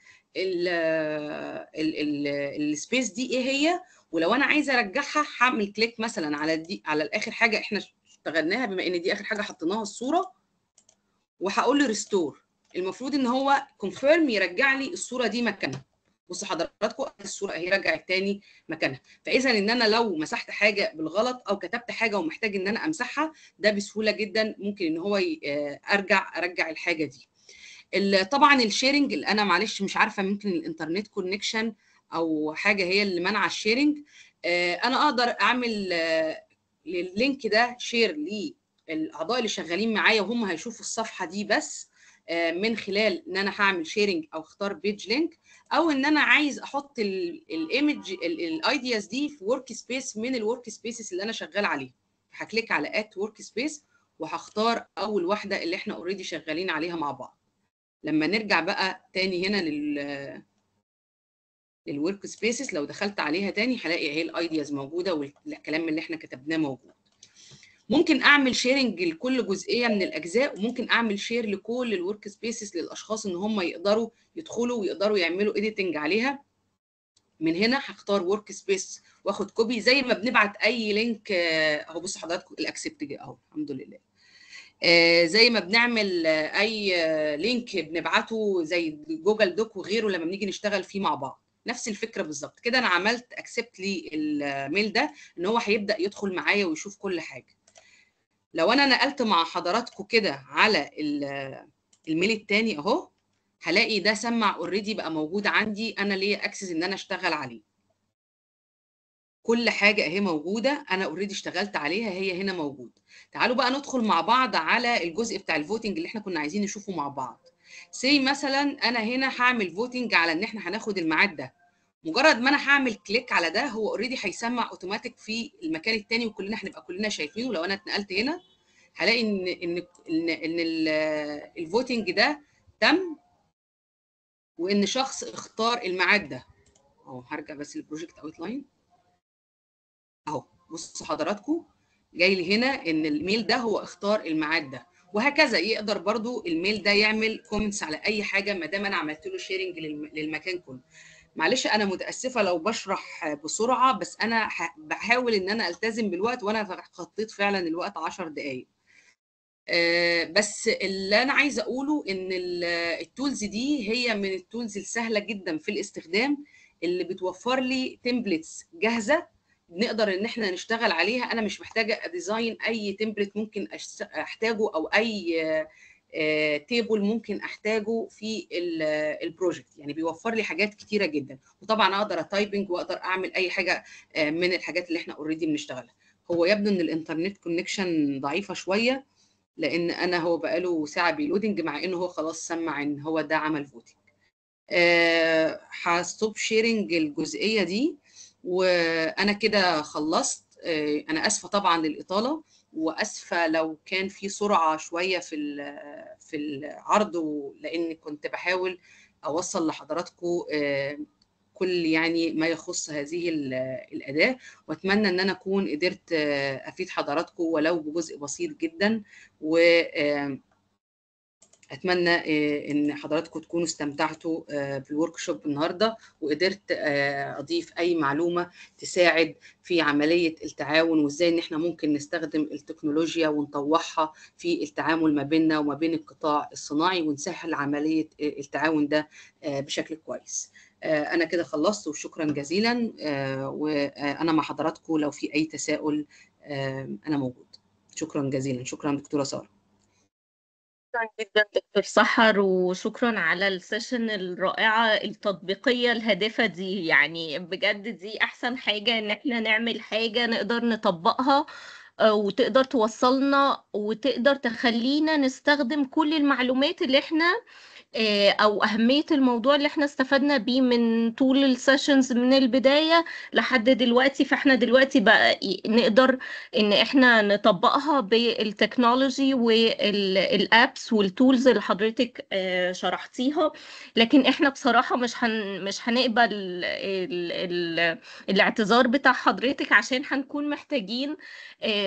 السبيس دي ايه هي ولو انا عايزه ارجعها هعمل كليك مثلا على دي على الاخر حاجه احنا اشتغلناها بما ان دي اخر حاجه حطيناها الصوره وهقول له ريستور المفروض ان هو كونفيرم يرجع لي الصوره دي مكانها بصوا حضراتكم الصوره اهي رجعت تاني مكانها فاذا ان انا لو مسحت حاجه بالغلط او كتبت حاجه ومحتاج ان انا امسحها ده بسهوله جدا ممكن ان هو ارجع ارجع الحاجه دي طبعا الشيرنج اللي انا معلش مش عارفه ممكن الانترنت كونكشن او حاجه هي اللي منع الشيرنج انا اقدر اعمل لللينك ده شير للاعضاء اللي شغالين معايا وهم هيشوفوا الصفحه دي بس من خلال ان انا هعمل شيرنج او اختار بيج لينك او ان انا عايز احط الايمج الايدياز دي في ورك سبيس من الورك سبيسز اللي انا شغال عليه هكليك على ات ورك سبيس وهختار اول واحده اللي احنا اوريدي شغالين عليها مع بعض لما نرجع بقى تاني هنا لل للورك سبيسز لو دخلت عليها تاني هلاقي اهي الايدياز موجوده والكلام اللي احنا كتبناه موجود ممكن اعمل شيرنج لكل جزئيه من الاجزاء وممكن اعمل شير لكل الورك سبيسز للاشخاص ان هم يقدروا يدخلوا ويقدروا يعملوا اديتنج عليها من هنا هختار ورك سبيس واخد كوبي زي ما بنبعت اي لينك اهو بصوا حضراتكم الاكسبت اهو الحمد لله آه زي ما بنعمل آه اي آه لينك بنبعته زي جوجل دوك وغيره لما بنيجي نشتغل فيه مع بعض نفس الفكره بالظبط كده انا عملت اكسبت لي الميل ده ان هو هيبدا يدخل معايا ويشوف كل حاجه لو انا نقلت مع حضراتكم كده على الميل الثاني اهو هلاقي ده سمع اوريدي بقى موجود عندي انا ليا اكسس ان انا اشتغل عليه كل حاجه اهي موجوده انا اوريدي اشتغلت عليها هي هنا موجود تعالوا بقى ندخل مع بعض على الجزء بتاع الفوتنج اللي احنا كنا عايزين نشوفه مع بعض سي مثلا انا هنا هعمل فوتنج على ان احنا هناخد الميعاد ده مجرد ما انا هعمل كليك على ده هو اوريدي هيسمع اوتوماتيك في المكان الثاني وكلنا هنبقى كلنا شايفينه لو انا اتنقلت هنا هلاقي ان ان ان, إن الفوتنج ده تم وان شخص اختار الميعاد ده اهو هرجع بس للبروجكت اوت لاين اهو بصوا حضراتكم جاي لي هنا ان الميل ده هو اختار الميعاد ده وهكذا يقدر برضو الميل ده يعمل كومنتس على اي حاجه ما دام انا عملت له شيرنج للمكان كله معلش انا متاسفه لو بشرح بسرعه بس انا بحاول ان انا التزم بالوقت وانا خطيت فعلا الوقت 10 دقائق بس اللي انا عايزه اقوله ان التولز دي هي من التولز السهله جدا في الاستخدام اللي بتوفر لي تمبلتس جاهزه نقدر ان احنا نشتغل عليها انا مش محتاجه اديزاين اي تمبلت ممكن احتاجه او اي تيبل ممكن احتاجه في البروجكت يعني بيوفر لي حاجات كتيره جدا وطبعا اقدر اتايبنج واقدر اعمل اي حاجه من الحاجات اللي احنا اوريدي بنشتغلها هو يبدو ان الانترنت كونكشن ضعيفه شويه لان انا هو بقاله ساعه بيلودنج مع انه هو خلاص سمع ان هو ده عمل فوتنج هستوب شيرنج الجزئيه دي وانا كده خلصت انا اسفه طبعا للاطاله واسفه لو كان في سرعه شويه في في العرض لان كنت بحاول اوصل لحضراتكم كل يعني ما يخص هذه الاداه واتمنى ان انا اكون قدرت افيد حضراتكم ولو بجزء بسيط جدا و اتمنى ان حضراتكم تكونوا استمتعتوا بالورك شوب النهارده وقدرت اضيف اي معلومه تساعد في عمليه التعاون وازاي ان احنا ممكن نستخدم التكنولوجيا ونطوعها في التعامل ما بيننا وما بين القطاع الصناعي ونسهل عمليه التعاون ده بشكل كويس. انا كده خلصت وشكرا جزيلا وانا مع حضراتكم لو في اي تساؤل انا موجود. شكرا جزيلا شكرا دكتوره ساره. شكرا جدا دكتور سحر وشكرا على السيشن الرائعة التطبيقية الهادفة دي يعني بجد دي أحسن حاجة إن احنا نعمل حاجة نقدر نطبقها وتقدر توصلنا وتقدر تخلينا نستخدم كل المعلومات اللي احنا او اهميه الموضوع اللي احنا استفدنا بيه من طول السيشنز من البدايه لحد دلوقتي فاحنا دلوقتي بقى نقدر ان احنا نطبقها بالتكنولوجي والابس والتولز اللي حضرتك شرحتيها لكن احنا بصراحه مش هن مش هنقبل ال ال الاعتذار بتاع حضرتك عشان هنكون محتاجين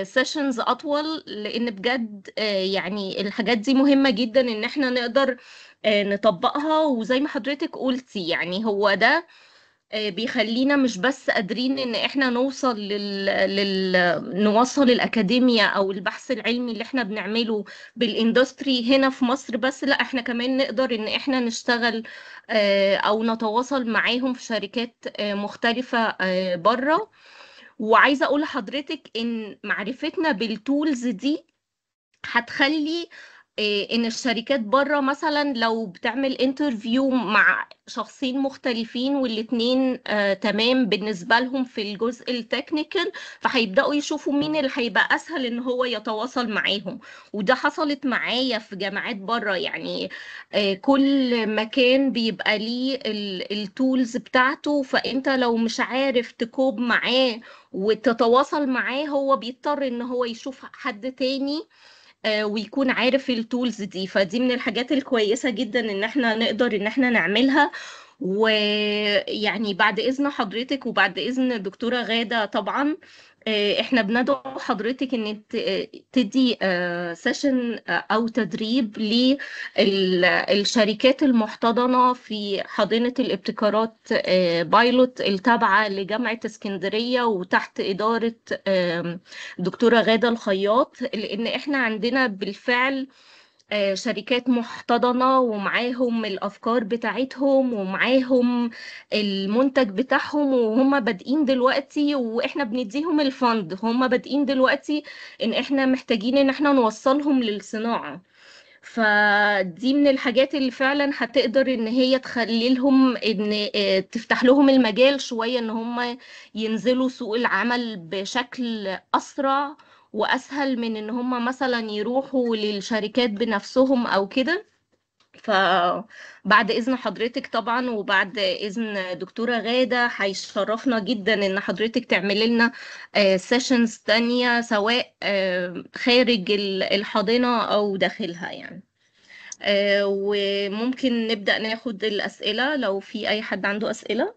سيشنز اطول لان بجد آه، يعني الحاجات دي مهمة جدا ان احنا نقدر آه، نطبقها وزي ما حضرتك قلتي يعني هو ده آه، بيخلينا مش بس قادرين ان احنا نوصل لل... لل... نوصل الاكاديميا او البحث العلمي اللي احنا بنعمله بالاندستري هنا في مصر بس لا احنا كمان نقدر ان احنا نشتغل آه، او نتواصل معاهم في شركات آه، مختلفة بره وعايزة اقول لحضرتك ان معرفتنا بالتولز دي هتخلي إيه، ان الشركات بره مثلا لو بتعمل انترفيو مع شخصين مختلفين والاتنين آه تمام بالنسبة لهم في الجزء التكنيكال فهيبدأوا يشوفوا مين اللي هيبقى اسهل ان هو يتواصل معاهم وده حصلت معايا في جامعات بره يعني آه كل مكان بيبقى ليه التولز بتاعته فانت لو مش عارف تكوب معاه وتتواصل معاه هو بيضطر ان هو يشوف حد تاني آه، ويكون عارف التولز دي فدي من الحاجات الكويسة جدا ان احنا نقدر ان احنا نعملها ويعني بعد اذن حضرتك وبعد اذن الدكتورة غادة طبعا آه، احنا بندعو حضرتك ان تدي سيشن آه، آه، او تدريب للشركات المحتضنه في حاضنه الابتكارات بايلوت التابعه لجامعه اسكندريه وتحت اداره دكتوره غاده الخياط لان احنا عندنا بالفعل آه، شركات محتضنة ومعاهم الأفكار بتاعتهم ومعاهم المنتج بتاعهم وهم بادئين دلوقتي وإحنا بنديهم الفند هم بادئين دلوقتي إن إحنا محتاجين إن إحنا نوصلهم للصناعة فدي من الحاجات اللي فعلا هتقدر ان هي تخلي لهم ان آه، تفتح لهم المجال شوية ان هم ينزلوا سوق العمل بشكل اسرع واسهل من ان هم مثلا يروحوا للشركات بنفسهم او كده فبعد اذن حضرتك طبعا وبعد اذن دكتوره غاده هيشرفنا جدا ان حضرتك تعملي لنا سيشنز آه، تانية سواء آه، خارج الحاضنه او داخلها يعني آه، وممكن نبدا ناخد الاسئله لو في اي حد عنده اسئله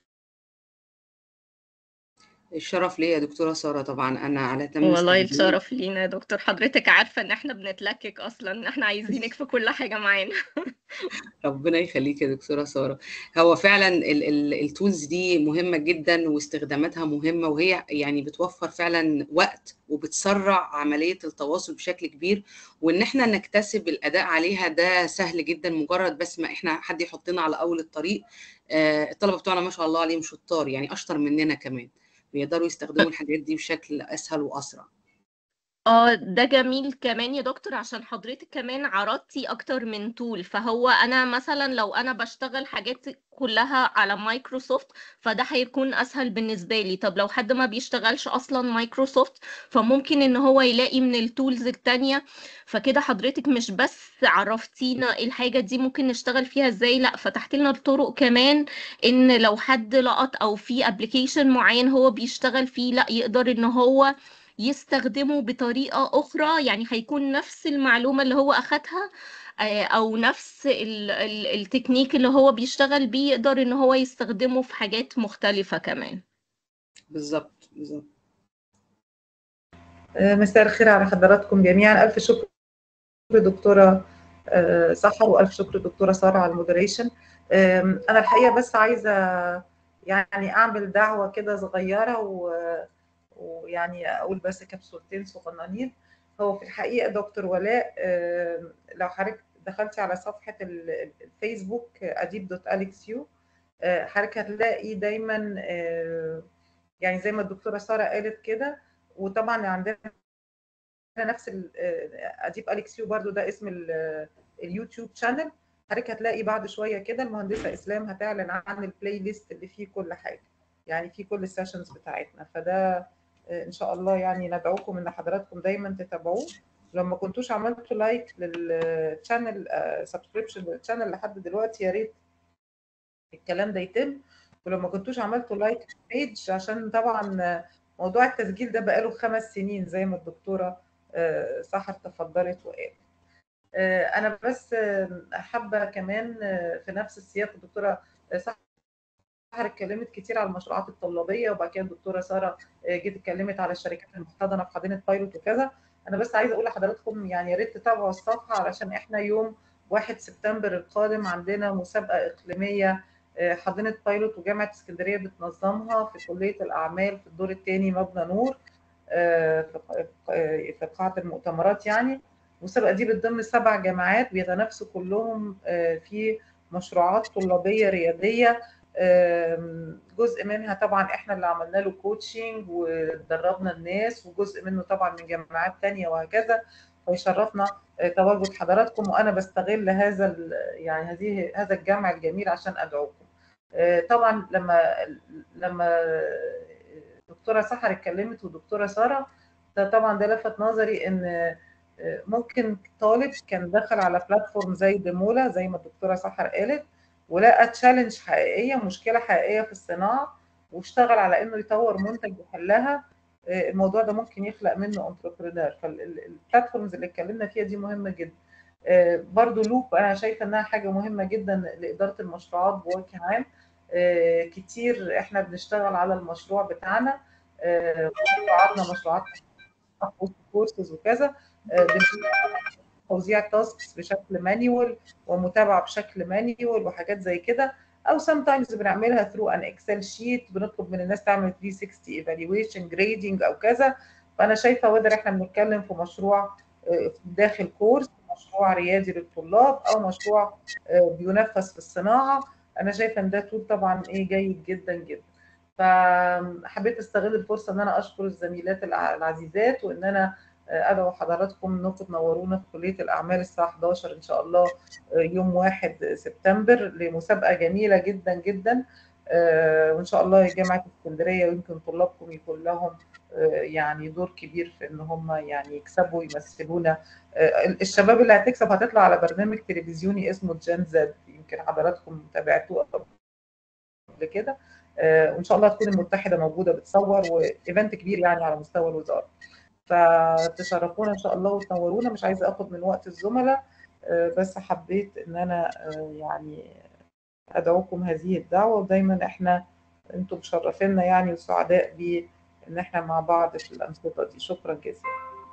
الشرف ليا يا دكتورة سارة طبعا أنا على تم والله الشرف لينا يا دكتور حضرتك عارفة إن إحنا بنتلكك أصلا إحنا عايزينك في كل حاجة معانا ربنا يخليك يا دكتورة سارة هو فعلا التولز دي مهمة جدا واستخداماتها مهمة وهي يعني بتوفر فعلا وقت وبتسرع عملية التواصل بشكل كبير وإن إحنا نكتسب الأداء عليها ده سهل جدا مجرد بس ما إحنا حد يحطنا على أول الطريق آه، الطلبة بتوعنا ما شاء الله عليهم شطار يعني أشطر مننا كمان بيقدروا يستخدموا الحاجات دي بشكل اسهل واسرع اه ده جميل كمان يا دكتور عشان حضرتك كمان عرضتي اكتر من تول فهو انا مثلا لو انا بشتغل حاجات كلها على مايكروسوفت فده هيكون اسهل بالنسبه لي طب لو حد ما بيشتغلش اصلا مايكروسوفت فممكن ان هو يلاقي من التولز التانية فكده حضرتك مش بس عرفتينا الحاجه دي ممكن نشتغل فيها ازاي لا فتحت لنا الطرق كمان ان لو حد لقط او في ابلكيشن معين هو بيشتغل فيه لا يقدر ان هو يستخدمه بطريقة أخرى يعني هيكون نفس المعلومة اللي هو أخدها آه، أو نفس التكنيك اللي هو بيشتغل بيه يقدر إن هو يستخدمه في حاجات مختلفة كمان بالظبط بالظبط آه، مساء الخير على حضراتكم جميعا ألف شكر دكتورة آه، سحر وألف شكر دكتورة سارة على المودريشن أنا الحقيقة بس عايزة يعني أعمل دعوة كده صغيرة و ويعني اقول بس كبسولتين صغننين هو في الحقيقه دكتور ولاء لو حضرتك دخلتي على صفحه الفيسبوك اديب دوت اليكس يو حضرتك هتلاقي دايما يعني زي ما الدكتوره ساره قالت كده وطبعا عندنا نفس اديب اليكس يو برضو ده اسم اليوتيوب شانل حضرتك هتلاقي بعد شويه كده المهندسه اسلام هتعلن عن البلاي ليست اللي فيه كل حاجه يعني فيه كل السيشنز بتاعتنا فده ان شاء الله يعني ندعوكم ان حضراتكم دايما تتابعوه لما كنتوش عملتوا لايك للشانل سبسكريبشن للشانل لحد دلوقتي يا ريت الكلام ده يتم ولما كنتوش عملتوا لايك بيج عشان طبعا موضوع التسجيل ده بقاله خمس سنين زي ما الدكتوره آه، سحر تفضلت وقالت آه، انا بس حابه كمان آه، في نفس السياق الدكتوره سحر اتكلمت كتير على المشروعات الطلابيه وبعد كده الدكتوره ساره جيت اتكلمت على الشركات المحتضنه في حضانه بايلوت وكذا انا بس عايزه اقول لحضراتكم يعني يا ريت تتابعوا الصفحه علشان احنا يوم 1 سبتمبر القادم عندنا مسابقه اقليميه حضانه بايلوت وجامعه اسكندريه بتنظمها في كليه الاعمال في الدور الثاني مبنى نور في قاعه المؤتمرات يعني المسابقه دي بتضم سبع جامعات بيتنافسوا كلهم في مشروعات طلابيه رياديه جزء منها طبعا احنا اللي عملنا له كوتشنج ودربنا الناس وجزء منه طبعا من جامعات تانية وهكذا فيشرفنا تواجد حضراتكم وانا بستغل هذا يعني هذه هذا الجمع الجميل عشان ادعوكم طبعا لما لما دكتوره سحر اتكلمت ودكتوره ساره ده طبعا ده لفت نظري ان ممكن طالب كان دخل على بلاتفورم زي ديمولا زي ما الدكتوره سحر قالت ولقى تشالنج حقيقيه مشكله حقيقيه في الصناعه واشتغل على انه يطور منتج يحلها الموضوع ده ممكن يخلق منه انتربرينور فالبلاتفورمز اللي اتكلمنا فيها دي مهمه جدا برضو لوب انا شايفه انها حاجه مهمه جدا لاداره المشروعات بوجه عام كتير احنا بنشتغل على المشروع بتاعنا وعرضنا مشروعات كورسز وكذا توزيع تاسكس بشكل مانيوال ومتابعه بشكل مانيوال وحاجات زي كده او سام تايمز بنعملها ثرو ان اكسل شيت بنطلب من الناس تعمل 360 ايفالويشن جريدنج او كذا فانا شايفه وذر احنا بنتكلم في مشروع داخل كورس مشروع ريادي للطلاب او مشروع بينفذ في الصناعه انا شايفه ان ده تول طبعا ايه جيد جدا جدا فحبيت استغل الفرصه ان انا اشكر الزميلات العزيزات وان انا ادعو حضراتكم انكم تنورونا في كليه الاعمال الساعه 11 ان شاء الله يوم 1 سبتمبر لمسابقه جميله جدا جدا وان شاء الله جامعه اسكندريه ويمكن طلابكم يكون لهم يعني دور كبير في ان هم يعني يكسبوا يمثلونا الشباب اللي هتكسب هتطلع على برنامج تلفزيوني اسمه جين زد يمكن حضراتكم تابعتوه قبل كده وان شاء الله تكون المتحده موجوده بتصور وايفنت كبير يعني على مستوى الوزاره فتشرفونا ان شاء الله وتنورونا مش عايزه اخد من وقت الزملاء بس حبيت ان انا يعني ادعوكم هذه الدعوه ودايما احنا انتم مشرفينا يعني وسعداء بان احنا مع بعض في الانشطه دي شكرا جزيلا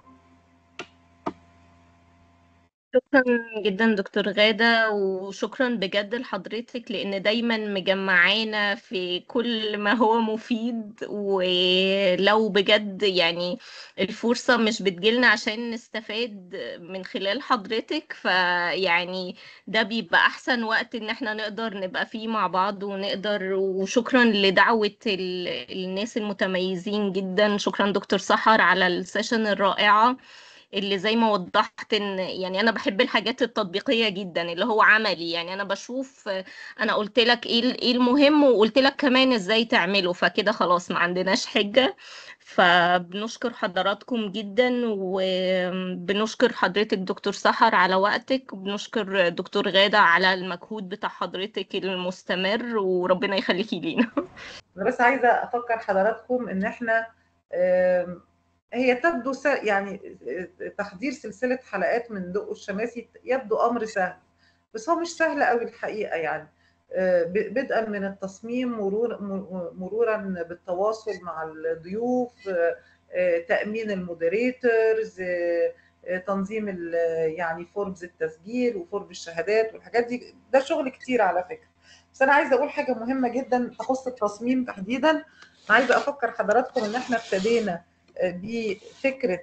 شكرا جدا دكتور غادة وشكرا بجد لحضرتك لأن دايما مجمعانا في كل ما هو مفيد ولو بجد يعني الفرصة مش بتجيلنا عشان نستفاد من خلال حضرتك فيعني ده بيبقى أحسن وقت إن احنا نقدر نبقى فيه مع بعض ونقدر وشكرا لدعوة الناس المتميزين جدا شكرا دكتور سحر على السيشن الرائعة اللي زي ما وضحت ان يعني انا بحب الحاجات التطبيقيه جدا اللي هو عملي يعني انا بشوف انا قلت لك ايه ايه المهم وقلت لك كمان ازاي تعمله فكده خلاص ما عندناش حجه فبنشكر حضراتكم جدا وبنشكر حضرتك دكتور سحر على وقتك وبنشكر دكتور غادة على المجهود بتاع حضرتك المستمر وربنا يخليكي لينا انا بس عايزه افكر حضراتكم ان احنا هي تبدو يعني تحضير سلسله حلقات من دق الشماسي يبدو امر سهل بس هو مش سهل قوي الحقيقه يعني بدءا من التصميم مرور مرورا بالتواصل مع الضيوف تامين المودريتورز تنظيم يعني فورمز التسجيل وفورم الشهادات والحاجات دي ده شغل كتير على فكره بس انا عايزه اقول حاجه مهمه جدا تخص التصميم تحديدا عايزه افكر حضراتكم ان احنا ابتدينا بفكره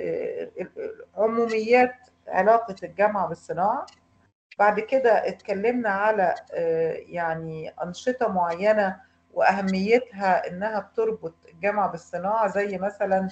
عموميات علاقه الجامعه بالصناعه بعد كده اتكلمنا على يعني انشطه معينه واهميتها انها بتربط الجامعه بالصناعه زي مثلا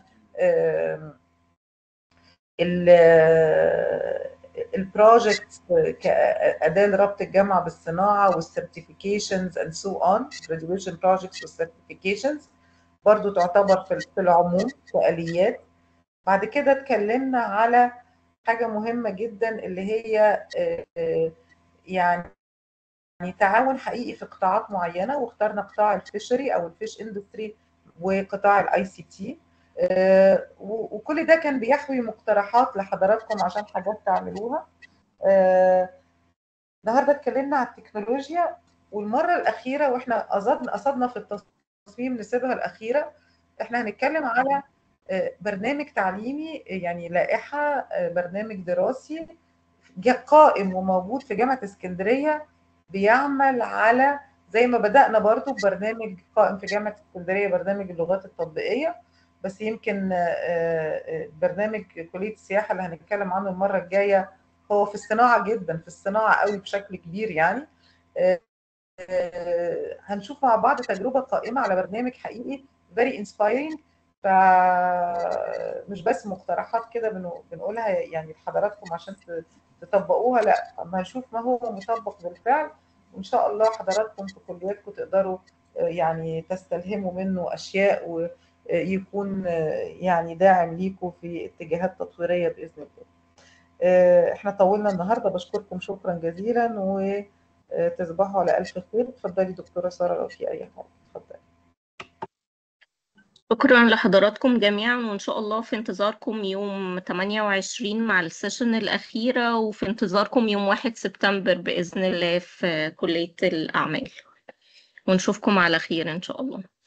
البروجكت كاداه لربط الجامعه بالصناعه والسيرتيفيكيشنز اند سو اون graduation projects والسيرتيفيكيشنز برضو تعتبر في العموم كآليات بعد كده اتكلمنا على حاجة مهمة جدا اللي هي يعني تعاون حقيقي في قطاعات معينة واخترنا قطاع الفيشري أو الفيش اندستري وقطاع الاي سي تي وكل ده كان بيحوي مقترحات لحضراتكم عشان حاجات تعملوها النهارده اتكلمنا على التكنولوجيا والمره الاخيره واحنا قصدنا قصدنا في التصميم نسيبها الاخيره احنا هنتكلم على برنامج تعليمي يعني لائحه برنامج دراسي قائم وموجود في جامعه اسكندريه بيعمل على زي ما بدانا برضو ببرنامج قائم في جامعه اسكندريه برنامج اللغات التطبيقيه بس يمكن برنامج كليه السياحه اللي هنتكلم عنه المره الجايه هو في الصناعه جدا في الصناعه قوي بشكل كبير يعني هنشوف مع بعض تجربه قائمه على برنامج حقيقي very inspiring فمش بس مقترحات كده بنقولها يعني لحضراتكم عشان تطبقوها لا اما نشوف ما هو مطبق بالفعل وان شاء الله حضراتكم في كلياتكم تقدروا يعني تستلهموا منه اشياء ويكون يعني داعم ليكم في اتجاهات تطويريه باذن الله. احنا طولنا النهارده بشكركم شكرا جزيلا وتصبحوا على الف خير اتفضلي دكتوره ساره لو في اي حاجه اتفضلي. شكرا لحضراتكم جميعا وإن شاء الله في انتظاركم يوم 28 مع السيشن الأخيرة وفي انتظاركم يوم 1 سبتمبر بإذن الله في كلية الأعمال ونشوفكم على خير إن شاء الله